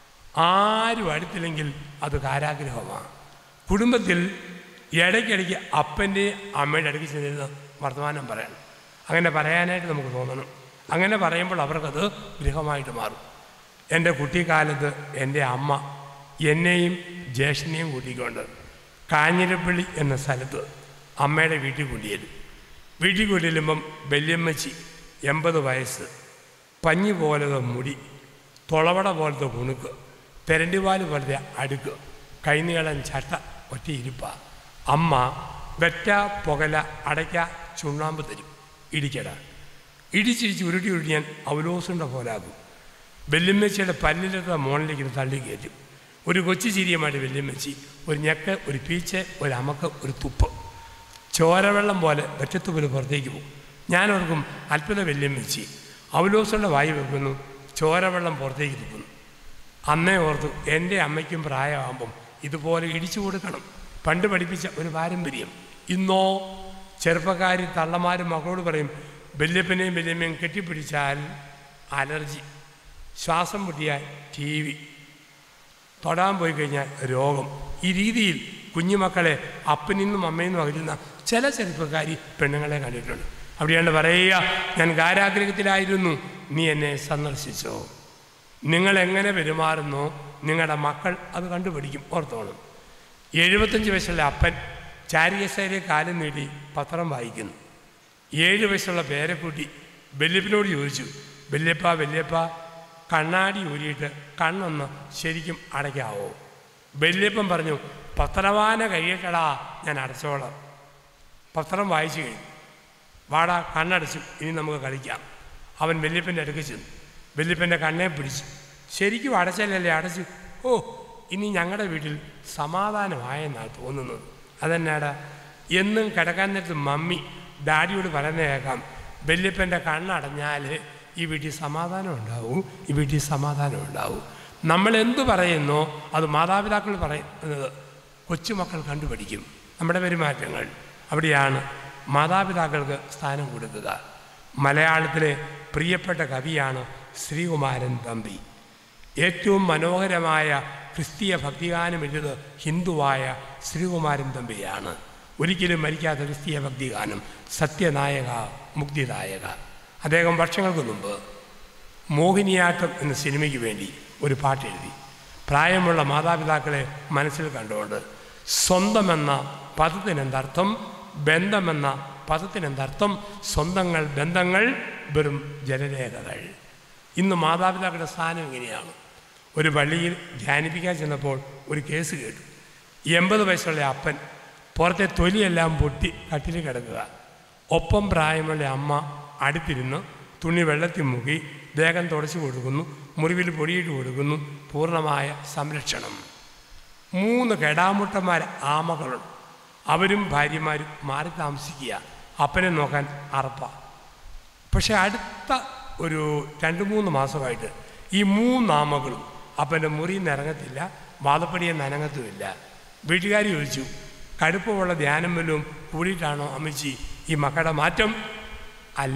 ആരും അടുത്തില്ലെങ്കിൽ അത് കാരാഗ്രഹമാണ് കുടുംബത്തിൽ ഇടയ്ക്കിടയ്ക്ക് അപ്പൻ്റെ അമ്മയുടെ അടുക്ക് ചെന്നിരുന്ന് വർത്തമാനം പറയണം അങ്ങനെ പറയാനായിട്ട് നമുക്ക് തോന്നണം അങ്ങനെ പറയുമ്പോൾ അവർക്കത് ഗൃഹമായിട്ട് മാറും എൻ്റെ കുട്ടിക്കാലത്ത് എൻ്റെ അമ്മ എന്നെയും ജ്യേഷ്ഠനെയും കൂട്ടിക്കൊണ്ട് കാഞ്ഞിരപ്പള്ളി എന്ന സ്ഥലത്ത് അമ്മയുടെ വീട്ടിൽ കൊണ്ടുചെല്ലും വീട്ടിൽ കൊണ്ടുചെല്ലുമ്പം വല്യമ്മച്ചി എൺപത് വയസ്സ് പഞ്ഞി പോലത്തെ മുടി തുളവട പോലത്തെ കുണുക്ക് തെരണ്ടിവാല് പോലത്തെ അടുക്ക് കൈനീളൻ ചട്ട ഒറ്റ ഇരിപ്പ അമ്മ വെറ്റ പുകല അടയ്ക്ക ചുണ്ണാമ്പ് തരും ഇടിക്കട ഇടിച്ചിടിച്ച് ഉരുട്ടി ഉരുട്ടി ഞാൻ അവലോസുണ്ട പോലാകും വെല്ലുമ്മച്ചിയുടെ പല്ലിലത്തെ മോണിലേക്ക് ഇത് തള്ളി കയറ്റും ഒരു കൊച്ചു ചിരിയുമായിട്ട് വെല്ലുമ്മച്ചി ഒരു ഞെക്ക് ഒരു പീച്ച് ഒരു അമക്ക് ഒരു തുപ്പ് ചോരവെള്ളം പോലെ വെറ്റത്തുപോലെ പുറത്തേക്ക് പോകും ഞാനോർക്കും അത്ഭുത വെല്ലുമ്മച്ചി അവലോസുണ്ട വായി വെക്കുന്നു ചോരവെള്ളം പുറത്തേക്ക് തുപ്പുന്നു അന്നേ ഓർത്തു എൻ്റെ അമ്മയ്ക്കും പ്രായമാകുമ്പം ഇതുപോലെ ഇടിച്ചു കൊടുക്കണം പണ്ട് പഠിപ്പിച്ച ഒരു പാരമ്പര്യം ഇന്നോ ചെറുപ്പക്കാരി തള്ളമാരും മക്കളോട് പറയും വല്യപ്പനെയും വല്യമ്മയും കെട്ടിപ്പിടിച്ചാൽ അലർജി ശ്വാസം മുട്ടിയാൽ ടി വി തൊടാൻ പോയി കഴിഞ്ഞാൽ രോഗം ഈ രീതിയിൽ കുഞ്ഞുമക്കളെ അപ്പനിൽ നിന്നും അമ്മയിൽ നിന്നും അകറ്റുന്ന ചില ചെറുപ്പക്കാരി പെണ്ണുങ്ങളെ കണ്ടിട്ടുണ്ട് അവിടെയാണ് പറയുക ഞാൻ കാരാഗ്രഹത്തിലായിരുന്നു നീ എന്നെ സന്ദർശിച്ചോ നിങ്ങൾ എങ്ങനെ പെരുമാറുന്നോ നിങ്ങളുടെ മക്കൾ അത് കണ്ടുപിടിക്കും ഓർത്തോണം എഴുപത്തഞ്ച് വയസ്സുള്ള അപ്പൻ ചാരികസേരെ കാലം നീട്ടി പത്രം വായിക്കുന്നു ഏഴ് വയസ്സുള്ള പേരക്കുട്ടി വല്യപ്പനോട് ചോദിച്ചു വല്യപ്പ വല്യപ്പ കണ്ണാടി ഊരിയിട്ട് കണ്ണൊന്ന് ശരിക്കും അടയ്ക്കാവോ വല്യപ്പൻ പറഞ്ഞു പത്രവാന കഴിയട്ടടാ ഞാൻ അടച്ചോളാം പത്രം വായിച്ചു കഴിഞ്ഞു വാടാ കണ്ണടച്ചു ഇനി നമുക്ക് കളിക്കാം അവൻ വല്യപ്പൻ്റെ അടുക്ക് ചെന്നു വല്യപ്പൻ്റെ കണ്ണെ പിടിച്ചു ശരിക്കും അടച്ചല്ലേ അടച്ചു ഓ ഇനി ഞങ്ങളുടെ വീട്ടിൽ സമാധാനമായെന്നാണ് തോന്നുന്നത് അതെന്നാടാ എന്നും കിടക്കാൻ നേരത്ത് മമ്മി ഡാഡിയോട് പറയുന്ന കേൾക്കാം വല്യപ്പൻ്റെ കണ്ണടഞ്ഞാൽ ഈ വീട്ടിൽ സമാധാനം ഉണ്ടാവും ഈ വീട്ടിൽ സമാധാനം ഉണ്ടാവും നമ്മൾ എന്ത് പറയുന്നോ അത് മാതാപിതാക്കൾ പറയുന്നത് കൊച്ചുമക്കൾ കണ്ടുപിടിക്കും നമ്മുടെ പെരുമാറ്റങ്ങൾ അവിടെയാണ് മാതാപിതാക്കൾക്ക് സ്ഥാനം കൊടുക്കുക മലയാളത്തിലെ പ്രിയപ്പെട്ട കവിയാണ് ശ്രീകുമാരൻ തമ്പി ഏറ്റവും മനോഹരമായ ക്രിസ്തീയ ഭക്തിഗാനം എഴുത് ഹിന്ദുവായ ശ്രീകുമാരൻ തമ്പിയാണ് ഒരിക്കലും മരിക്കാത്ത ക്രിസ്തീയ ഭക്തിഗാനം സത്യനായക മുക്തിദായക അദ്ദേഹം വർഷങ്ങൾക്ക് മുമ്പ് മോഹിനിയാട്ടം എന്ന സിനിമയ്ക്ക് വേണ്ടി ഒരു പാട്ട് എഴുതി പ്രായമുള്ള മാതാപിതാക്കളെ മനസ്സിൽ കണ്ടുകൊണ്ട് സ്വന്തമെന്ന പദത്തിനെന്തർത്ഥം ബന്ധമെന്ന പദത്തിനെന്തർത്ഥം സ്വന്തങ്ങൾ ബന്ധങ്ങൾ വെറും ജലരേഖകൾ ഇന്ന് മാതാപിതാക്കളുടെ സ്ഥാനം ഇങ്ങനെയാണ് ഒരു പള്ളിയിൽ ധ്യാനിപ്പിക്കാൻ ചെന്നപ്പോൾ ഒരു കേസ് കേട്ടു എൺപത് വയസ്സുള്ള അപ്പൻ പുറത്തെ തൊലിയെല്ലാം പൊട്ടി കട്ടിൽ കിടക്കുക ഒപ്പം പ്രായമുള്ള അമ്മ അടുത്തിരുന്ന് തുണി വെള്ളത്തിൽ മുക്കി ദേഹം തുടച്ചു കൊടുക്കുന്നു മുറിവിൽ പൊടിയിട്ട് കൊടുക്കുന്നു പൂർണ്ണമായ സംരക്ഷണം മൂന്ന് കെടാമുട്ടന്മാർ ആമകളുണ്ട് അവരും ഭാര്യമാരും മാറി താമസിക്കുക അപ്പനെ നോക്കാൻ അറപ്പ പക്ഷെ അടുത്ത ഒരു രണ്ട് മൂന്ന് മാസമായിട്ട് ഈ മൂന്നാമകളും അപ്പൻ്റെ മുറിയിൽ നിന്ന് ഇറങ്ങത്തില്ല വാദപ്പടിയിൽ നിന്ന് അനങ്ങത്തുമില്ല വീട്ടുകാർ ചോദിച്ചു കടുപ്പമുള്ള ധ്യാനം വല്ലതും കൂടിയിട്ടാണോ അമ്മച്ചി ഈ മക്കളുടെ മാറ്റം അല്ല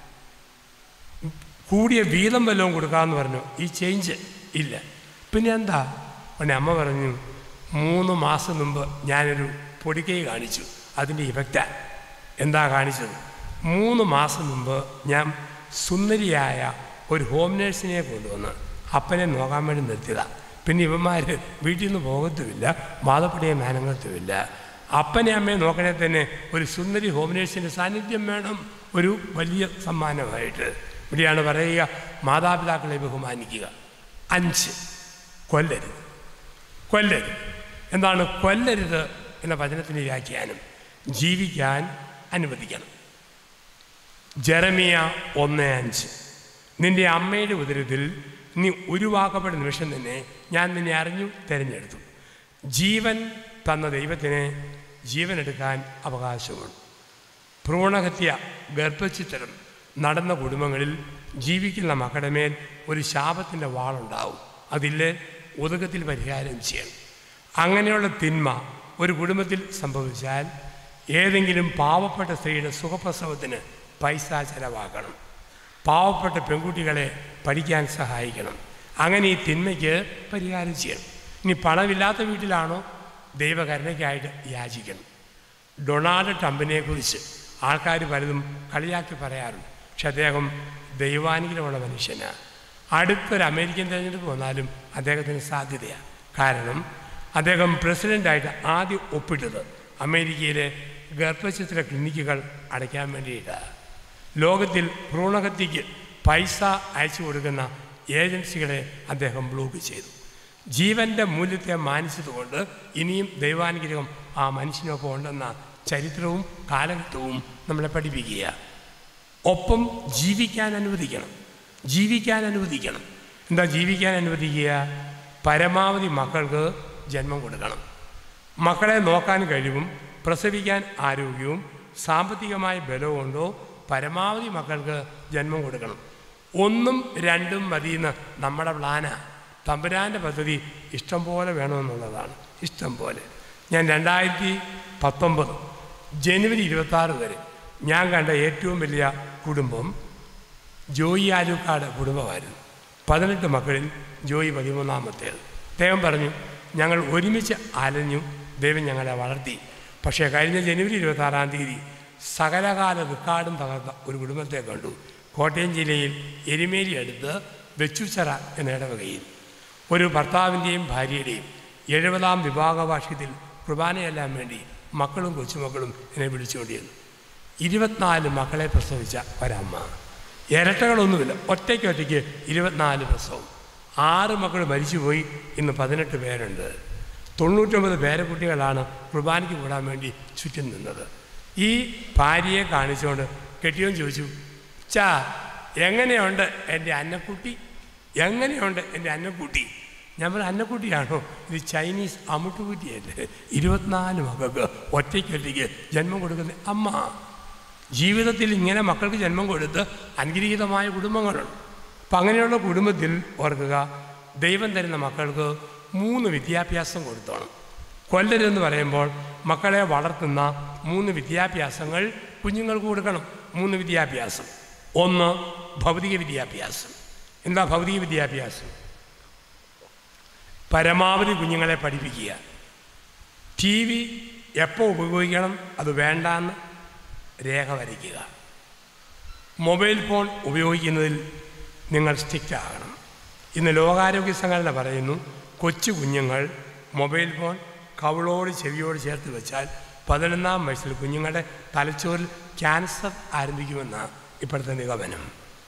കൂടിയ വീതം വല്ലതും കൊടുക്കാമെന്ന് പറഞ്ഞു ഈ ചേഞ്ച് ഇല്ല പിന്നെ എന്താ പിന്നെ അമ്മ പറഞ്ഞു മൂന്ന് മാസം മുമ്പ് ഞാനൊരു പൊടിക്കൈ കാണിച്ചു അതിൻ്റെ ഇഫക്റ്റാ എന്താ കാണിച്ചത് മൂന്ന് മാസം മുമ്പ് ഞാൻ സുന്ദരിയായ ഒരു ഹോം നേഴ്സിനെ കൊണ്ടുവന്ന് അപ്പനെ നോക്കാൻ വേണ്ടി നിർത്തിയതാ പിന്നെ ഇവന്മാർ വീട്ടിൽ നിന്ന് പോകത്തുമില്ല വാദപ്പടിയെ മാനങ്ങത്തുമില്ല അപ്പനെ അമ്മയെ നോക്കണേ തന്നെ ഒരു സുന്ദരി ഹോം നേഴ്സിൻ്റെ സാന്നിധ്യം വേണം ഒരു വലിയ സമ്മാനമായിട്ട് ഇവിടെയാണ് പറയുക മാതാപിതാക്കളെ ബഹുമാനിക്കുക അഞ്ച് കൊല്ലരുത് കൊല്ലരുത് എന്താണ് കൊല്ലരുത് എന്ന വചനത്തിൻ്റെ വ്യാഖ്യാനം ജീവിക്കാൻ അനുവദിക്കണം ജെറമിയ ഒന്ന് അഞ്ച് നിന്റെ അമ്മയുടെ ഉദരത്തിൽ നീ ഉരുവാക്കപ്പെട്ട നിമിഷം തന്നെ ഞാൻ നിന്നെ അറിഞ്ഞു തിരഞ്ഞെടുത്തു ജീവൻ തന്ന ദൈവത്തിന് ജീവനെടുക്കാൻ അവകാശമുണ്ട് ഭ്രൂണഹത്യ ഗർഭചിത്രം നടന്ന കുടുംബങ്ങളിൽ ജീവിക്കുന്ന മക്കളുടെ മേൽ ഒരു ശാപത്തിൻ്റെ വാളുണ്ടാവും അതില്ലേ ഒതുക്കത്തിൽ പരിഹാരം ചെയ്യണം അങ്ങനെയുള്ള തിന്മ ഒരു കുടുംബത്തിൽ സംഭവിച്ചാൽ ഏതെങ്കിലും പാവപ്പെട്ട സ്ത്രീയുടെ സുഖപ്രസവത്തിന് പൈസ ചെലവാക്കണം പാവപ്പെട്ട പെൺകുട്ടികളെ പഠിക്കാൻ സഹായിക്കണം അങ്ങനെ ഈ തിന്മയ്ക്ക് പരിഹാരം ചെയ്യണം ഇനി പണമില്ലാത്ത വീട്ടിലാണോ ദൈവകരുണയ്ക്കായിട്ട് യാചിക്കണം ഡൊണാൾഡ് ട്രംപിനെ കുറിച്ച് ആൾക്കാർ പലതും കളിയാക്കി പറയാറുണ്ട് പക്ഷെ അദ്ദേഹം ദൈവാനുഗ്രഹമുള്ള മനുഷ്യനാണ് അടുത്തൊരു അമേരിക്കൻ തിരഞ്ഞെടുപ്പ് വന്നാലും അദ്ദേഹത്തിന് സാധ്യതയാണ് കാരണം അദ്ദേഹം പ്രസിഡൻ്റായിട്ട് ആദ്യം ഒപ്പിട്ടത് അമേരിക്കയിലെ ഗർഭചിത്ര ക്ലിനിക്കുകൾ അടയ്ക്കാൻ വേണ്ടിയിട്ടാണ് ലോകത്തിൽ ഭ്രൂണഹത്യയ്ക്ക് പൈസ അയച്ചു കൊടുക്കുന്ന ഏജൻസികളെ അദ്ദേഹം ബ്ലോക്ക് ചെയ്തു ജീവൻ്റെ മൂല്യത്തെ മാനിച്ചതുകൊണ്ട് ഇനിയും ദൈവാനുഗ്രഹം ആ മനുഷ്യനൊപ്പം ഉണ്ടെന്ന ചരിത്രവും കാലഘട്ടവും നമ്മളെ പഠിപ്പിക്കുക ഒപ്പം ജീവിക്കാൻ അനുവദിക്കണം ജീവിക്കാൻ അനുവദിക്കണം എന്താ ജീവിക്കാൻ അനുവദിക്കുക പരമാവധി മക്കൾക്ക് ജന്മം കൊടുക്കണം മക്കളെ നോക്കാൻ കഴിവും പ്രസവിക്കാൻ ആരോഗ്യവും സാമ്പത്തികമായ ബലവും ഉണ്ടോ പരമാവധി മക്കൾക്ക് ജന്മം കൊടുക്കണം ഒന്നും രണ്ടും മതിയെന്ന് നമ്മുടെ പ്ലാനാ തമ്പുരാൻ്റെ പദ്ധതി ഇഷ്ടം പോലെ വേണമെന്നുള്ളതാണ് ഇഷ്ടം പോലെ ഞാൻ രണ്ടായിരത്തി പത്തൊമ്പത് ജനുവരി ഇരുപത്താറ് വരെ ഞാൻ കണ്ട ഏറ്റവും വലിയ കുടുംബം ജോയി ആലൂക്കാട് കുടുംബമായിരുന്നു പതിനെട്ട് മക്കളിൽ ജോയി പതിമൂന്നാമത്തേത് ദൈവം പറഞ്ഞു ഞങ്ങൾ ഒരുമിച്ച് അലഞ്ഞു ദൈവം ഞങ്ങളെ വളർത്തി പക്ഷേ കഴിഞ്ഞ ജനുവരി ഇരുപത്താറാം തീയതി സകലകാല റിക്കാർഡും തകർത്ത ഒരു കുടുംബത്തെ കണ്ടു കോട്ടയം ജില്ലയിൽ എരുമേലി അടുത്ത് വെച്ചുച്ചറ എന്ന ഇടവകയിൽ ഒരു ഭർത്താവിൻ്റെയും ഭാര്യയുടെയും എഴുപതാം വിഭാഗ വാർഷികത്തിൽ കുർബാനയെല്ലാം വേണ്ടി മക്കളും കൊച്ചുമക്കളും എന്നെ വിളിച്ചുകൊണ്ടിരുന്നു ഇരുപത്തിനാല് മക്കളെ പ്രസവിച്ച ഒരമ്മ ഇരട്ടകളൊന്നുമില്ല ഒറ്റയ്ക്ക് ഒറ്റയ്ക്ക് ഇരുപത്തിനാല് പ്രസവം ആറ് മക്കൾ മരിച്ചുപോയി ഇന്ന് പതിനെട്ട് പേരുണ്ട് തൊണ്ണൂറ്റൊമ്പത് പേരക്കുട്ടികളാണ് കുർബാനയ്ക്ക് കൂടാൻ വേണ്ടി ചുറ്റും നിന്നത് ഈ ഭാര്യയെ കാണിച്ചുകൊണ്ട് കെട്ടിയോൻ ചോദിച്ചു ചാ എങ്ങനെയുണ്ട് എൻ്റെ അന്നക്കുട്ടി എങ്ങനെയുണ്ട് എൻ്റെ അന്നക്കുട്ടി ഞാൻ പറഞ്ഞു അന്നക്കുട്ടിയാണോ ഇത് ചൈനീസ് അമുട്ടുകുറ്റിയല്ലേ ഇരുപത്തിനാല് മക്കൾക്ക് ഒറ്റയ്ക്കൊറ്റയ്ക്ക് ജന്മം കൊടുക്കുന്ന അമ്മ ജീവിതത്തിൽ ഇങ്ങനെ മക്കൾക്ക് ജന്മം കൊടുത്ത് അനുഗ്രഹീതമായ കുടുംബങ്ങളുണ്ട് അപ്പം അങ്ങനെയുള്ള കുടുംബത്തിൽ ഓർക്കുക ദൈവം തരുന്ന മക്കൾക്ക് മൂന്ന് വിദ്യാഭ്യാസം കൊടുത്തോണം കൊല്ലരെന്ന് പറയുമ്പോൾ മക്കളെ വളർത്തുന്ന മൂന്ന് വിദ്യാഭ്യാസങ്ങൾ കുഞ്ഞുങ്ങൾക്ക് കൊടുക്കണം മൂന്ന് വിദ്യാഭ്യാസം ഒന്ന് ഭൗതിക വിദ്യാഭ്യാസം എന്താ ഭൗതിക വിദ്യാഭ്യാസം പരമാവധി കുഞ്ഞുങ്ങളെ പഠിപ്പിക്കുക ടി വി എപ്പോൾ ഉപയോഗിക്കണം അത് വേണ്ടാന്ന് രേഖ വരയ്ക്കുക മൊബൈൽ ഫോൺ ഉപയോഗിക്കുന്നതിൽ നിങ്ങൾ സ്ട്രിക്റ്റ് ആകണം ഇന്ന് ലോകാരോഗ്യ സംഘടന പറയുന്നു കൊച്ചു കുഞ്ഞുങ്ങൾ മൊബൈൽ ഫോൺ കവിളോട് ചെവിയോട് ചേർത്ത് വെച്ചാൽ പതിനൊന്നാം വയസ്സിൽ കുഞ്ഞുങ്ങളുടെ തലച്ചോറിൽ ക്യാൻസർ ആരംഭിക്കുമെന്നാണ് ഇപ്പോഴത്തെ നിഗമനം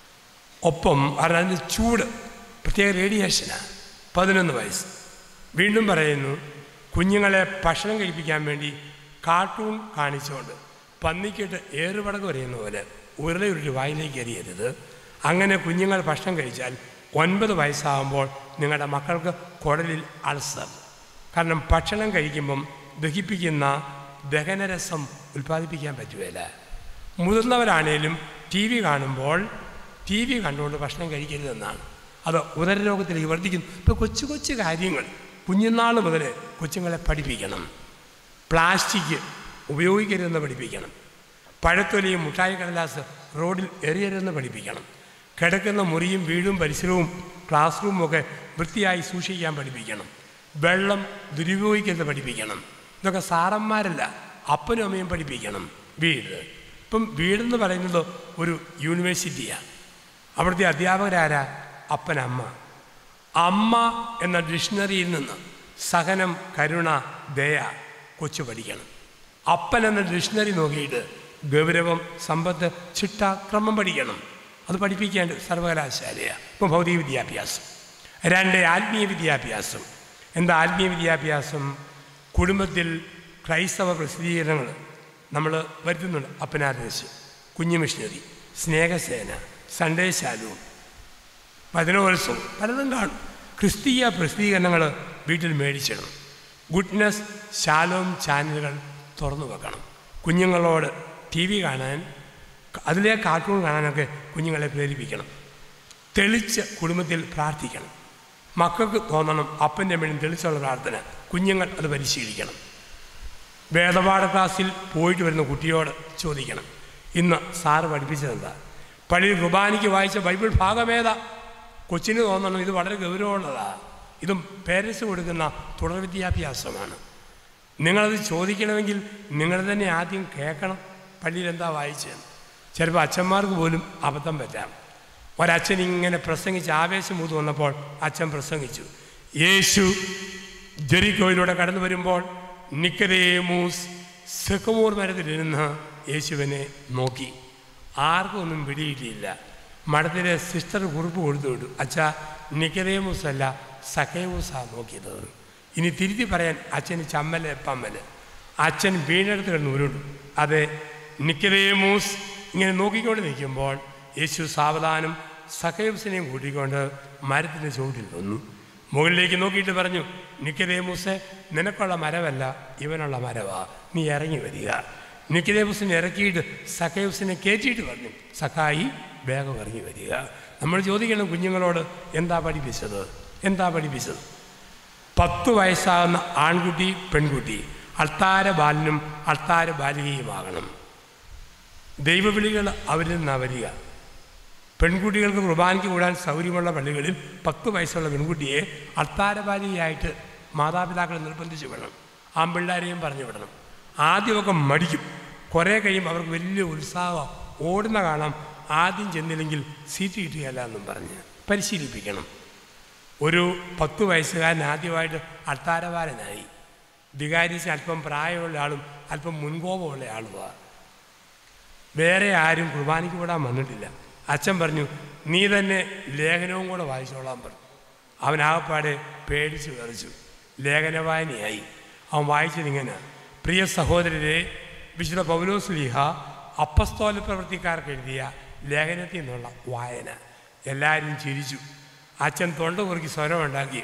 ഒപ്പം അതിൻ്റെ ചൂട് പ്രത്യേക റേഡിയേഷനാണ് പതിനൊന്ന് വയസ്സ് വീണ്ടും പറയുന്നു കുഞ്ഞുങ്ങളെ ഭക്ഷണം കഴിപ്പിക്കാൻ വേണ്ടി കാർട്ടൂൺ കാണിച്ചുകൊണ്ട് പന്നിക്കിട്ട് ഏറുപടക്ക് പറയുന്ന പോലെ ഉരുളയുരുട്ടി വായിലേക്ക് എറിയരുത് അങ്ങനെ കുഞ്ഞുങ്ങൾ ഭക്ഷണം കഴിച്ചാൽ ഒൻപത് വയസ്സാകുമ്പോൾ നിങ്ങളുടെ മക്കൾക്ക് കുടലിൽ അൾസർ കാരണം ഭക്ഷണം കഴിക്കുമ്പം ദഹിപ്പിക്കുന്ന ദഹനരസം ഉൽപ്പാദിപ്പിക്കാൻ പറ്റുകയില്ല മുതിർന്നവരാണേലും ടി വി കാണുമ്പോൾ ടി വി കണ്ടുകൊണ്ട് ഭക്ഷണം കഴിക്കരുതെന്നാണ് അത് ഉദരരോഗത്തിലേക്ക് വർദ്ധിക്കുന്നു ഇപ്പോൾ കൊച്ചു കൊച്ചു കാര്യങ്ങൾ കുഞ്ഞുനാൾ മുതൽ കൊച്ചുങ്ങളെ പഠിപ്പിക്കണം പ്ലാസ്റ്റിക് ഉപയോഗിക്കരുതെന്ന് പഠിപ്പിക്കണം പഴത്തൊലിയും മുട്ടായി കടലാസ് റോഡിൽ എറിയരുതെന്ന് പഠിപ്പിക്കണം കിടക്കുന്ന മുറിയും വീടും പരിസരവും ക്ലാസ് റൂമും ഒക്കെ വൃത്തിയായി സൂക്ഷിക്കാൻ പഠിപ്പിക്കണം വെള്ളം ദുരുപയോഗിക്കരുത് പഠിപ്പിക്കണം ഇതൊക്കെ സാറന്മാരല്ല അപ്പനും അമ്മയും പഠിപ്പിക്കണം വീട് ഇപ്പം വീടെന്ന് പറയുന്നത് ഒരു യൂണിവേഴ്സിറ്റിയാണ് അവിടുത്തെ അധ്യാപകരാരാ അപ്പനമ്മ അമ്മ എന്ന ഡിക്ഷണറിയിൽ നിന്ന് സഹനം കരുണ ദയ കൊച്ചു പഠിക്കണം അപ്പൻ എന്ന ഡിക്ഷണറി നോക്കിയിട്ട് ഗൗരവം സമ്പത്ത് ചിട്ട ക്രമം പഠിക്കണം അത് പഠിപ്പിക്കേണ്ട സർവകലാശാലയാണ് ഇപ്പം ഭൗതിക വിദ്യാഭ്യാസം രണ്ട് ആത്മീയ വിദ്യാഭ്യാസം എന്താ ആത്മീയ വിദ്യാഭ്യാസം കുടുംബത്തിൽ ക്രൈസ്തവ പ്രസിദ്ധീകരണങ്ങൾ നമ്മൾ വരുത്തുന്നുണ്ട് അപ്പനാദേശ് കുഞ്ഞു മിഷണറി സ്നേഹസേന സൺഡേ ശാലവും വചനോത്സവം പലതും കാണും ക്രിസ്തീയ പ്രസിദ്ധീകരണങ്ങൾ വീട്ടിൽ മേടിച്ചിടണം ഗുഡ്നസ് ശാലോം ചാനലുകൾ തുറന്നു വെക്കണം കുഞ്ഞുങ്ങളോട് ടി വി കാണാൻ അതിലെ കാർട്ടൂൺ കാണാനൊക്കെ കുഞ്ഞുങ്ങളെ പ്രേരിപ്പിക്കണം തെളിച്ച് കുടുംബത്തിൽ പ്രാർത്ഥിക്കണം മക്കൾക്ക് തോന്നണം അപ്പൻ്റെ അമ്മയും തെളിച്ചുള്ള പ്രാർത്ഥന കുഞ്ഞുങ്ങൾ അത് പരിശീലിക്കണം വേദപാഠ ക്ലാസ്സിൽ പോയിട്ട് വരുന്ന കുട്ടിയോട് ചോദിക്കണം ഇന്ന് സാറ് പഠിപ്പിച്ചതെന്താ പള്ളിയിൽ കുർബാനയ്ക്ക് വായിച്ച ബൈബിൾ ഭാഗമേതാ കൊച്ചിന് തോന്നണം ഇത് വളരെ ഗൗരവമുള്ളതാ ഇതും പേരൻസ് കൊടുക്കുന്ന തുടർ വിദ്യാഭ്യാസമാണ് നിങ്ങളത് ചോദിക്കണമെങ്കിൽ നിങ്ങൾ തന്നെ ആദ്യം കേൾക്കണം പള്ളിയിൽ എന്താ വായിച്ചത് ചിലപ്പോൾ അച്ഛന്മാർക്ക് പോലും അബദ്ധം പറ്റാം ഒരച്ഛൻ ഇങ്ങനെ പ്രസംഗിച്ച് ആവേശം മൂത്ത് വന്നപ്പോൾ അച്ഛൻ പ്രസംഗിച്ചു യേശു ജെറിക്കോയിലൂടെ കടന്നു വരുമ്പോൾ നിക്കതേമൂസ് സെക്കമൂർ മരത്തിലിരുന്ന് യേശുവിനെ നോക്കി ആർക്കും ഒന്നും പിടിയിട്ടില്ല മഠത്തിലെ സിസ്റ്റർ കുറിപ്പ് കൊടുത്തു വിട്ടു അച്ഛാ നിക്കതേമൂസ് അല്ല സഖേമൂസാണ് നോക്കിയത് ഇനി തിരുത്തി പറയാൻ അച്ഛന് ചമ്മല് പമ്മല് അച്ഛൻ വീണെടുത്ത് കിടന്ന് ഉരുണ്ടു അതെ നിക്കതേമൂസ് ഇങ്ങനെ നോക്കിക്കൊണ്ട് നിൽക്കുമ്പോൾ യേശു സാവധാനം സഖേംസിനെയും കൂട്ടിക്കൊണ്ട് മരത്തിൻ്റെ ചുവട്ടിൽ വന്നു മുകളിലേക്ക് നോക്കിയിട്ട് പറഞ്ഞു നിക്കതേമൂസെ നിനക്കുള്ള മരമല്ല ഇവനുള്ള മരവാ നീ ഇറങ്ങി വരിക നിക്കതേമൂസിനെ ഇറക്കിയിട്ട് സഖേംസിനെ കയറ്റിയിട്ട് പറഞ്ഞു സഖായി വേഗം ഇറങ്ങി വരിക നമ്മൾ ചോദിക്കണം കുഞ്ഞുങ്ങളോട് എന്താ പഠിപ്പിച്ചത് എന്താ പഠിപ്പിച്ചത് പത്ത് വയസ്സാകുന്ന ആൺകുട്ടി പെൺകുട്ടി അൾത്താര ബാലനും അൾത്താര ബാലികയുമാകണം ദൈവവിളികൾ അവരിൽ നിന്നാണ് വരിക പെൺകുട്ടികൾക്ക് കുർബാനയ്ക്ക് കൂടാൻ സൗകര്യമുള്ള പള്ളികളിൽ പത്ത് വയസ്സുള്ള പെൺകുട്ടിയെ അൾത്താരബാലിയായിട്ട് മാതാപിതാക്കൾ നിർബന്ധിച്ച് വിടണം ആൺപിള്ളാരെയും പറഞ്ഞു വിടണം ആദ്യമൊക്കെ മടിക്കും കുറേ കഴിയുമ്പോൾ അവർക്ക് വലിയ ഉത്സാഹം ഓടുന്ന കാണാം ആദ്യം ചെന്നില്ലെങ്കിൽ സീറ്റ് കിട്ടുകയല്ല എന്നും പറഞ്ഞ് പരിശീലിപ്പിക്കണം ഒരു പത്ത് വയസ്സുകാരൻ ആദ്യമായിട്ട് അൾത്താരബാലനായി വികാരിച്ച് അല്പം പ്രായമുള്ള ആളും അല്പം മുൻകോപമുള്ള ആളുമാണ് വേറെ ആരും കുർബാനയ്ക്ക് വിടാൻ വന്നിട്ടില്ല അച്ഛൻ പറഞ്ഞു നീ തന്നെ ലേഖനവും കൂടെ വായിച്ചോളാൻ പറഞ്ഞു അവൻ ആകപ്പാടെ പേടിച്ച് വിറച്ചു ലേഖന വായനയായി അവൻ വായിച്ചതിങ്ങനെ പ്രിയ സഹോദരരെ വിശുദ്ധ പൗലോസ് ലീഹ അപ്പസ്തോല പ്രവൃത്തിക്കാർക്ക് എഴുതിയ ലേഖനത്തിൽ നിന്നുള്ള വായന എല്ലാവരും ചിരിച്ചു അച്ഛൻ തൊണ്ട കുറുക്കി സ്വരമുണ്ടാക്കി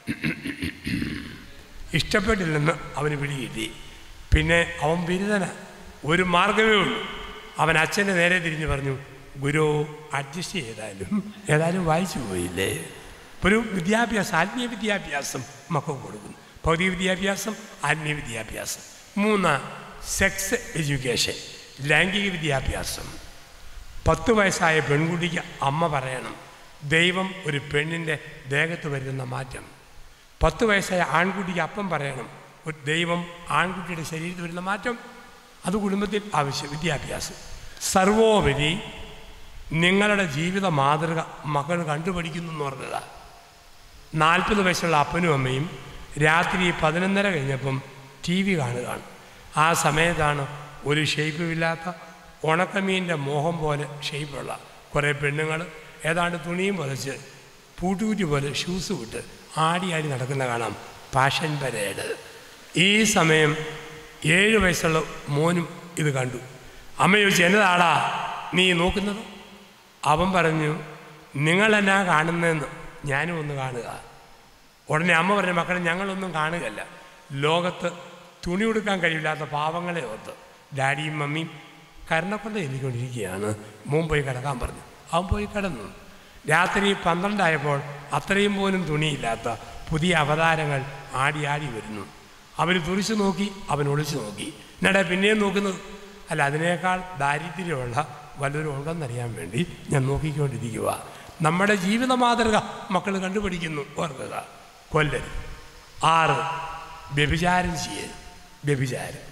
ഇഷ്ടപ്പെട്ടില്ലെന്ന് അവന് പിടികിട്ടി പിന്നെ അവൻ ബിരുദന ഒരു മാർഗമേ ഉള്ളൂ അവൻ അച്ഛൻ്റെ നേരെ തിരിഞ്ഞ് പറഞ്ഞു ഗുരു അഡ്ജസ്റ്റ് ചെയ്താലും ഏതായാലും വായിച്ചു പോയില്ലേ ഒരു വിദ്യാഭ്യാസം ആത്മീയ വിദ്യാഭ്യാസം മക്കൾക്ക് കൊടുക്കുന്നു ഭൗതിക വിദ്യാഭ്യാസം ആത്മീയ വിദ്യാഭ്യാസം മൂന്ന് സെക്സ് എഡ്യൂക്കേഷൻ ലൈംഗിക വിദ്യാഭ്യാസം പത്ത് വയസ്സായ പെൺകുട്ടിക്ക് അമ്മ പറയണം ദൈവം ഒരു പെണ്ണിൻ്റെ ദേഹത്ത് വരുന്ന മാറ്റം പത്ത് വയസ്സായ ആൺകുട്ടിക്ക് അപ്പം പറയണം ഒരു ദൈവം ആൺകുട്ടിയുടെ ശരീരത്തിൽ വരുന്ന മാറ്റം അത് കുടുംബത്തിൽ ആവശ്യം വിദ്യാഭ്യാസം സർവോപരി നിങ്ങളുടെ ജീവിത മാതൃക മകൾ കണ്ടുപഠിക്കുന്നു എന്ന് പറഞ്ഞതാ നാൽപ്പത് വയസ്സുള്ള അപ്പനും അമ്മയും രാത്രി പതിനൊന്നര കഴിഞ്ഞപ്പം ടി വി കാണുകയാണ് ആ സമയത്താണ് ഒരു ഷേപ്പുമില്ലാത്ത ഉണക്കമീൻ്റെ മോഹം പോലെ ഷേപ്പുള്ള കുറേ പെണ്ണുങ്ങൾ ഏതാണ്ട് തുണിയും പൊതച്ച് പൂട്ടുകുറ്റി പോലെ ഷൂസ് വിട്ട് ആടി ആടി നടക്കുന്ന കാണാം പാഷൻ പരേഡ് ഈ സമയം ഏഴ് വയസ്സുള്ള മോനും ഇത് കണ്ടു അമ്മ ചോദിച്ചു എന്നതാടാ നീ നോക്കുന്നത് അവൻ പറഞ്ഞു നിങ്ങളെന്നാ കാണുന്നതെന്ന് ഞാനും ഒന്ന് കാണുക ഉടനെ അമ്മ പറഞ്ഞ മക്കളെ ഞങ്ങളൊന്നും കാണുകയല്ല ലോകത്ത് തുണി ഉടുക്കാൻ കഴിയില്ലാത്ത പാവങ്ങളെ ഓർത്ത് ഡാഡിയും മമ്മിയും കരുണക്കൊണ്ട എഴുതിക്കൊണ്ടിരിക്കുകയാണ് മോൻ പോയി കിടക്കാൻ പറഞ്ഞു അവൻ പോയി കിടന്നു രാത്രി പന്ത്രണ്ടായപ്പോൾ അത്രയും പോലും തുണിയില്ലാത്ത പുതിയ അവതാരങ്ങൾ ആടി ആടി വരുന്നു അവർ തുറിച്ചു നോക്കി അവൻ ഒളിച്ചു നോക്കി എന്നിടെ പിന്നെയും നോക്കുന്നത് അല്ല അതിനേക്കാൾ ദാരിദ്ര്യമുള്ള വല്ലവരും ഉണ്ടെന്നറിയാൻ വേണ്ടി ഞാൻ നോക്കിക്കൊണ്ടിരിക്കുക നമ്മുടെ ജീവിത മാതൃക മക്കൾ കണ്ടുപിടിക്കുന്നു ഓർക്കുക കൊല്ലൻ ആറ് വ്യഭിചാരം ചെയ്യൽ വ്യഭിചാരം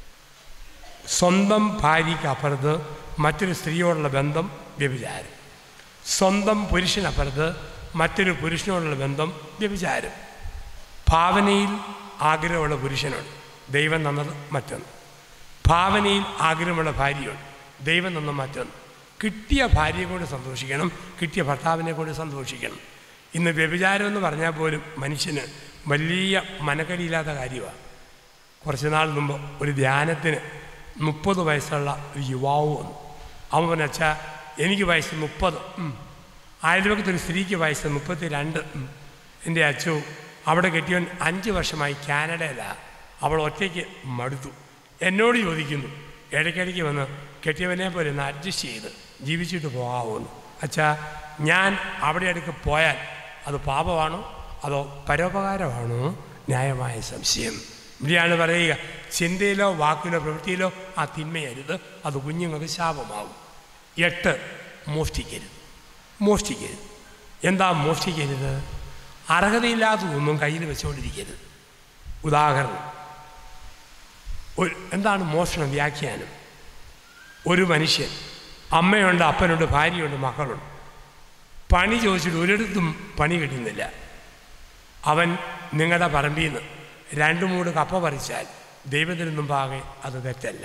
സ്വന്തം ഭാര്യയ്ക്ക് അപ്പുറത്ത് മറ്റൊരു സ്ത്രീയോടുള്ള ബന്ധം വ്യഭിചാരം സ്വന്തം പുരുഷനപ്പുറത്ത് മറ്റൊരു പുരുഷനോടുള്ള ബന്ധം വ്യഭിചാരം ഭാവനയിൽ ആഗ്രഹമുള്ള പുരുഷനുണ്ട് ദൈവം തന്നത് മറ്റൊന്ന് ഭാവനയിൽ ആഗ്രഹമുള്ള ഭാര്യയുണ്ട് ദൈവം തന്ന മറ്റൊന്ന് കിട്ടിയ ഭാര്യയെ കൊണ്ട് സന്തോഷിക്കണം കിട്ടിയ ഭർത്താവിനെ കൊണ്ട് സന്തോഷിക്കണം ഇന്ന് വ്യഭിചാരം എന്ന് പറഞ്ഞാൽ പോലും മനുഷ്യന് വലിയ മനക്കടിയില്ലാത്ത കാര്യമാണ് കുറച്ച് നാൾ മുമ്പ് ഒരു ധ്യാനത്തിന് മുപ്പത് വയസ്സുള്ള ഒരു യുവാവ് വന്നു അവൻ പറഞ്ഞു അച്ഛാ എനിക്ക് വയസ്സ് മുപ്പത് അയൽവക്കത്തൊരു സ്ത്രീക്ക് വയസ്സ് മുപ്പത്തി രണ്ട് എൻ്റെ അച്ചു അവിടെ കെട്ടിയവൻ അഞ്ച് വർഷമായി കാനഡയിലാണ് അവൾ ഒറ്റയ്ക്ക് മടുത്തു എന്നോട് ചോദിക്കുന്നു ഇടയ്ക്കിടയ്ക്ക് വന്ന് കെട്ടിയവനെ പോലെ ഒന്ന് അഡ്ജസ്റ്റ് ചെയ്ത് ജീവിച്ചിട്ട് പോകാവുന്നു അച്ഛാ ഞാൻ അവിടെ അടുക്ക് പോയാൽ അത് പാപമാണോ അതോ പരോപകാരമാണോ ന്യായമായ സംശയം ഇവിടെയാണ് പറയുക ചിന്തയിലോ വാക്കിലോ പ്രവൃത്തിയിലോ ആ തിന്മയരുത് അത് കുഞ്ഞുങ്ങൾക്ക് ശാപമാവും എട്ട് മോഷ്ടിക്കരുത് മോഷ്ടിക്കരുത് എന്താ മോഷ്ടിക്കരുത് അർഹതയില്ലാത്തതൊന്നും കയ്യിൽ വെച്ചുകൊണ്ടിരിക്കരുത് ഉദാഹരണം ഒരു എന്താണ് മോഷണം വ്യാഖ്യാനം ഒരു മനുഷ്യൻ അമ്മയുണ്ട് അപ്പനുണ്ട് ഭാര്യയുണ്ട് മക്കളുണ്ട് പണി ചോദിച്ചിട്ട് ഒരിടത്തും പണി കിട്ടുന്നില്ല അവൻ നിങ്ങളുടെ പറമ്പിൽ നിന്ന് രണ്ട് മൂട് കപ്പ പറിച്ചാൽ ദൈവത്തിന് മുമ്പാകെ അത് തെറ്റല്ല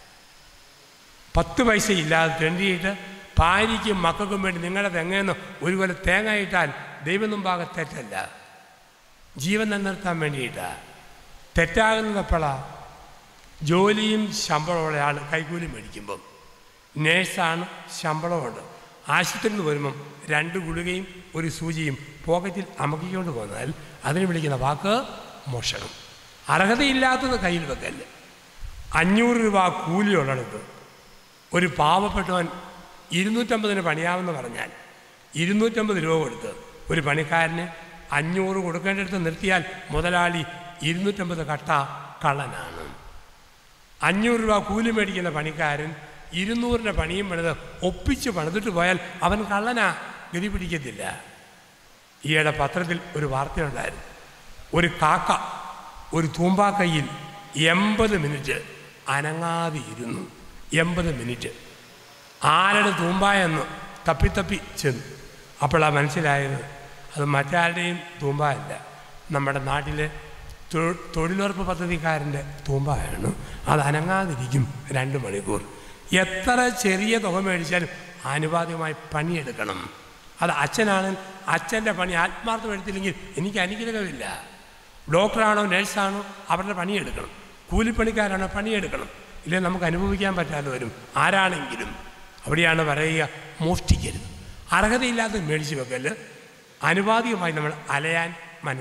പത്ത് പൈസ ഇല്ലാതെ തെണ്ടിയിട്ട് ഭാര്യയ്ക്കും മക്കൾക്കും വേണ്ടി നിങ്ങളുടെ തെങ്ങേന്ന് ഒരു കൊല്ലം തേങ്ങ ഇട്ടാൽ ദൈവം മുമ്പാകെ തെറ്റല്ല ജീവൻ നിലനിർത്താൻ വേണ്ടിയിട്ടാ തെറ്റാകുന്നത് എപ്പോഴാ ജോലിയും ശമ്പളമുള്ള ആൾ കൈക്കൂലി മേടിക്കുമ്പം നേഴ്സാണ് ശമ്പളമുണ്ട് ആശുപത്രിയിൽ നിന്ന് വരുമ്പം രണ്ട് ഗുളികയും ഒരു സൂചിയും പോക്കറ്റിൽ അമക്കിക്കൊണ്ട് പോന്നാൽ അതിന് വിളിക്കുന്ന വാക്ക് മോഷണം അർഹതയില്ലാത്തത് കയ്യിൽ വെക്കല്ല അഞ്ഞൂറ് രൂപ കൂലിയുള്ളിടത്ത് ഒരു പാവപ്പെട്ടവൻ ഇരുന്നൂറ്റമ്പതിന് പണിയാമെന്ന് പറഞ്ഞാൽ ഇരുന്നൂറ്റമ്പത് രൂപ കൊടുത്ത് ഒരു പണിക്കാരന് അഞ്ഞൂറ് കൊടുക്കേണ്ടടുത്ത് നിർത്തിയാൽ മുതലാളി ഇരുന്നൂറ്റമ്പത് കട്ട കള്ളനാണ് അഞ്ഞൂറ് രൂപ കൂലി മേടിക്കുന്ന പണിക്കാരൻ ഇരുന്നൂറിൻ്റെ പണിയും പണിത് ഒപ്പിച്ച് പണിതിട്ട് പോയാൽ അവൻ കള്ളനാ ഗതി പിടിക്കത്തില്ല ഈയിടെ പത്രത്തിൽ ഒരു വാർത്തയുണ്ടായിരുന്നു ഒരു കാക്ക ഒരു തൂമ്പാക്കൈയിൽ എൺപത് മിനിറ്റ് അനങ്ങാതെ ഇരുന്നു എൺപത് മിനിറ്റ് ആരുടെ തൂമ്പായെന്ന് തപ്പിത്തപ്പി ചെന്നു അപ്പോഴാണ് മനസ്സിലായത് അത് മറ്റാരുടെയും തൂമ്പായല്ല നമ്മുടെ നാട്ടിലെ തൊ- തൊഴിലുറപ്പ് പദ്ധതിക്കാരൻ്റെ തൂമ്പായാണ് അത് അനങ്ങാതിരിക്കും രണ്ട് മണിക്കൂർ എത്ര ചെറിയ തുക മേടിച്ചാലും ആനുപാതികമായി പണിയെടുക്കണം അത് അച്ഛനാണെങ്കിൽ അച്ഛൻ്റെ പണി ആത്മാർത്ഥം എടുത്തില്ലെങ്കിൽ എനിക്ക് അനുഗ്രഹമില്ല ഡോക്ടറാണോ നഴ്സാണോ അവരുടെ പണിയെടുക്കണം കൂലിപ്പണിക്കാരാണോ പണിയെടുക്കണം ഇല്ലേ നമുക്ക് അനുഭവിക്കാൻ പറ്റാതെ വരും ആരാണെങ്കിലും അവിടെയാണ് പറയുക മോഷ്ടിക്കരുത് അർഹതയില്ലാത്തത് മേടിച്ച് വെക്കല് അനുപാതികമായി നമ്മൾ അലയാൻ മനസ്സ്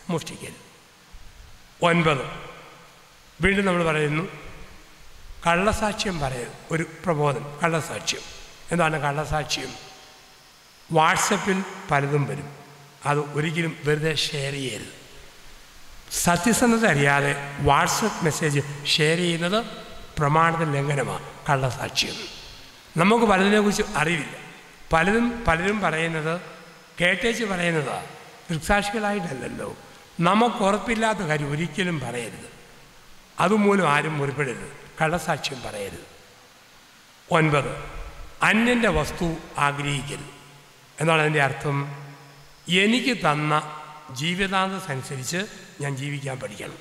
മോഷ്ടിക്കരുത് ഒൻപത് വീണ്ടും നമ്മൾ പറയുന്നു കള്ളസാക്ഷ്യം പറയരുത് ഒരു പ്രബോധനം കള്ളസാക്ഷ്യം എന്താണ് കള്ളസാക്ഷ്യം വാട്സപ്പിൽ പലതും വരും അത് ഒരിക്കലും വെറുതെ ഷെയർ ചെയ്യരുത് സത്യസന്ധത അറിയാതെ വാട്സപ്പ് മെസ്സേജ് ഷെയർ ചെയ്യുന്നത് പ്രമാണത്തിൽ ലംഘനമാണ് കള്ളസാക്ഷ്യം നമുക്ക് പലതിനെക്കുറിച്ച് അറിയില്ല പലതും പലരും പറയുന്നത് കേട്ടേച്ച് പറയുന്നത് ദൃക്സാക്ഷികളായിട്ടല്ലല്ലോ നമുക്ക് ഉറപ്പില്ലാത്ത കാര്യം ഒരിക്കലും പറയരുത് അതുമൂലം ആരും മുറിപ്പെടരുത് കള്ളസാക്ഷ്യം പറയരുത് ഒൻപത് അന്യൻ്റെ വസ്തു ആഗ്രഹിക്കരുത് എന്നാണ് അതിൻ്റെ അർത്ഥം എനിക്ക് തന്ന ജീവിതാന്തനുസരിച്ച് ഞാൻ ജീവിക്കാൻ പഠിക്കണം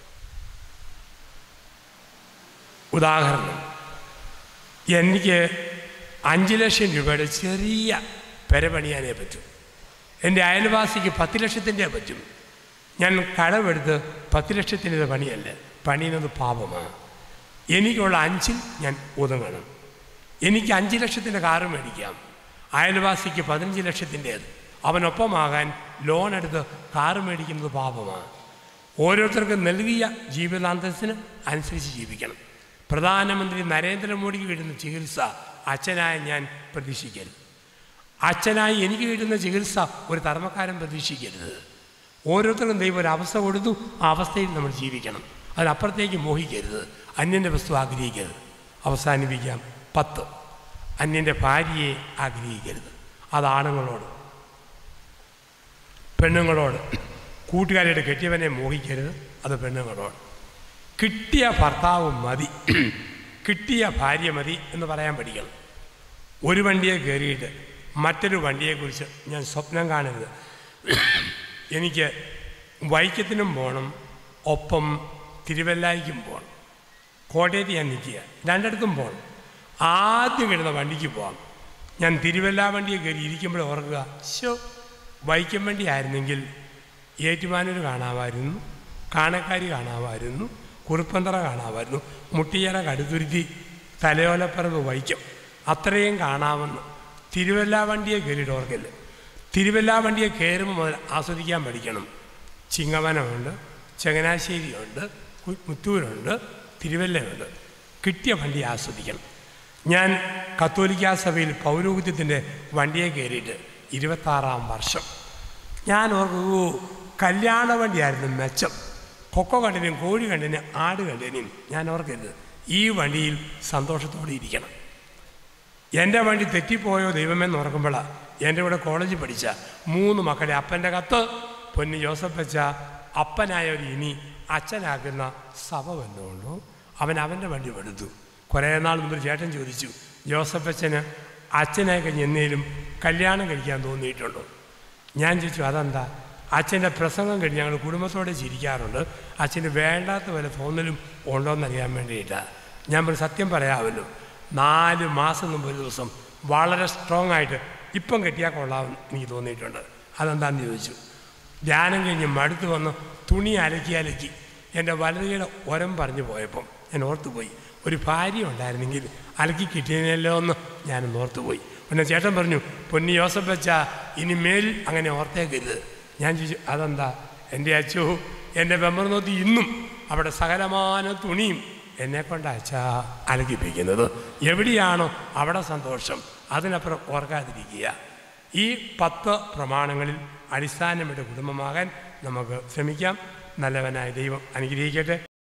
ഉദാഹരണം എനിക്ക് അഞ്ച് ലക്ഷം രൂപയുടെ ചെറിയ പെര പണിയാനേ പറ്റും എൻ്റെ അയൽവാസിക്ക് പത്ത് ലക്ഷത്തിൻ്റെ പറ്റും ഞാൻ കടമെടുത്ത് പത്ത് ലക്ഷത്തിൻ്റെ പണിയല്ല പണിയുന്നത് പാപമാണ് എനിക്കുള്ള അഞ്ചിൽ ഞാൻ ഒതുങ്ങണം എനിക്ക് അഞ്ച് ലക്ഷത്തിൻ്റെ കാറ് മേടിക്കാം അയൽവാസിക്ക് പതിനഞ്ച് ലക്ഷത്തിൻ്റേത് അവനൊപ്പമാകാൻ ലോൺ എടുത്ത് കാറ് മേടിക്കുന്നത് പാപമാണ് ഓരോരുത്തർക്കും നൽകിയ ജീവിതാന്തസ്സിന് അനുസരിച്ച് ജീവിക്കണം പ്രധാനമന്ത്രി നരേന്ദ്രമോദിക്ക് കിട്ടുന്ന ചികിത്സ അച്ഛനായ ഞാൻ പ്രതീക്ഷിക്കരുത് അച്ഛനായി എനിക്ക് കിട്ടുന്ന ചികിത്സ ഒരു തർമ്മക്കാരൻ പ്രതീക്ഷിക്കരുത് ഓരോരുത്തർക്കും ദൈവം ഒരു അവസ്ഥ കൊടുത്തു ആ അവസ്ഥയിൽ നമ്മൾ ജീവിക്കണം അതിനപ്പുറത്തേക്ക് മോഹിക്കരുത് അന്യൻ്റെ വസ്തു ആഗ്രഹിക്കരുത് അവസാനിപ്പിക്കാം പത്ത് അന്യൻ്റെ ഭാര്യയെ ആഗ്രഹിക്കരുത് അത് ആണുങ്ങളോട് പെണ്ണുങ്ങളോട് കൂട്ടുകാരുടെ കെട്ടിയവനെ മോഹിക്കരുത് അത് പെണ്ണുങ്ങളോട് കിട്ടിയ ഭർത്താവ് മതി കിട്ടിയ ഭാര്യ മതി എന്ന് പറയാൻ പഠിക്കണം ഒരു വണ്ടിയെ കയറിയിട്ട് മറ്റൊരു വണ്ടിയെക്കുറിച്ച് ഞാൻ സ്വപ്നം കാണരുത് എനിക്ക് വൈക്കത്തിനും പോകണം ഒപ്പം തിരുവല്ലായിക്കും പോകണം കോട്ടയത്ത് ഞാൻ നിൽക്കുക രണ്ടിടത്തും പോകണം ആദ്യം കിട്ടുന്ന വണ്ടിക്ക് പോകാം ഞാൻ തിരുവല്ല വണ്ടിയെ കയറി ഇരിക്കുമ്പോൾ ഓർക്കുക ശോ വൈക്കം വണ്ടി ആയിരുന്നെങ്കിൽ ഏറ്റുമാനൂർ കാണാമായിരുന്നു കാണക്കാരി കാണാമായിരുന്നു കുറുപ്പന്തറ കാണാമായിരുന്നു മുട്ടിയറ കടുത്തുരുത്തി തലയോലപ്പറമ്പ് വൈക്കം അത്രയും കാണാമെന്ന് തിരുവല്ല വണ്ടിയെ കയറിയിട്ട് ഓർക്കില്ല തിരുവല്ല വണ്ടിയെ കയറുമ്പോൾ മുതൽ ആസ്വദിക്കാൻ പഠിക്കണം ചിങ്ങവനമുണ്ട് ചങ്ങനാശ്ശേരിയുണ്ട് കു- മുത്തൂരുണ്ട് തിരുവല്ലയുണ്ട് കിട്ടിയ വണ്ടി ആസ്വദിക്കണം ഞാൻ കത്തോലിക്കാ സഭയിൽ പൗരോഹിത്യത്തിൻ്റെ വണ്ടിയെ കയറിയിട്ട് ഇരുപത്താറാം വർഷം ഞാൻ ഓർക്കൂ കല്യാണ വണ്ടിയായിരുന്നു മെച്ചം കൊക്കോ കണ്ടിനും കോഴി കണ്ടിനും ആട് കണ്ടിനും ഞാൻ ഓർക്കരുത് ഈ വണ്ടിയിൽ സന്തോഷത്തോടെ ഇരിക്കണം എൻ്റെ വണ്ടി തെറ്റിപ്പോയോ ദൈവമെന്ന് ഓർക്കുമ്പോഴാണ് എൻ്റെ കൂടെ കോളേജിൽ പഠിച്ച മൂന്ന് മക്കളെ അപ്പൻ്റെ കത്ത് പൊന്നി ജോസഫ് വെച്ച അപ്പനായ ഒരു ഇനി അച്ഛനാക്കുന്ന സഭ വന്നുകൊണ്ടു അവൻ അവൻ്റെ വണ്ടി എടുത്തു കുറേ നാൾ മുമ്പ് ചേട്ടൻ ചോദിച്ചു ജോസഫ് അച്ഛന് അച്ഛനായി കഴിഞ്ഞ് എന്നേലും കല്യാണം കഴിക്കാൻ തോന്നിയിട്ടുണ്ടോ ഞാൻ ചോദിച്ചു അതെന്താ അച്ഛൻ്റെ പ്രസംഗം കഴിഞ്ഞ് ഞങ്ങൾ കുടുംബത്തോടെ ചിരിക്കാറുണ്ട് അച്ഛന് വേണ്ടാത്ത പോലെ തോന്നലും ഉണ്ടോയെന്നറിയാൻ വേണ്ടിയിട്ടാണ് ഞാൻ ഒരു സത്യം പറയാമല്ലോ നാല് മാസം മുമ്പ് ഒരു ദിവസം വളരെ സ്ട്രോങ് ആയിട്ട് ഇപ്പം കെട്ടിയാൽ കൊള്ളാമെന്ന് എനിക്ക് തോന്നിയിട്ടുണ്ട് അതെന്താണെന്ന് ചോദിച്ചു ധ്യാനം കഴിഞ്ഞ് മടുത്ത് വന്ന് തുണി അലക്കി അലക്കി എൻ്റെ വലതുകയുടെ ഒരം പറഞ്ഞു പോയപ്പം ഞാൻ ഓർത്തുപോയി ഒരു ഭാര്യ ഉണ്ടായിരുന്നെങ്കിൽ അലക്കി കിട്ടിയതിനല്ലോ എന്ന് ഞാൻ ഓർത്തുപോയി പിന്നെ ചേട്ടൻ പറഞ്ഞു പൊന്നി യോസഫ് വെച്ച ഇനി മേൽ അങ്ങനെ ഓർത്തേക്കരുത് ഞാൻ ചോദിച്ചു അതെന്താ എൻ്റെ അച്ചു എൻ്റെ വെമ്പർ നോത്തി ഇന്നും അവിടെ സകലമാന തുണിയും എന്നെ കൊണ്ട് അച്ഛാ അലക്കിപ്പിക്കുന്നത് എവിടെയാണോ അവിടെ സന്തോഷം അതിനപ്പുറം ഓർക്കാതിരിക്കുക ഈ പത്ത് പ്രമാണങ്ങളിൽ അടിസ്ഥാനമിട്ട് കുടുംബമാകാൻ നമുക്ക് ശ്രമിക്കാം നല്ലവനായ ദൈവം അനുഗ്രഹിക്കട്ടെ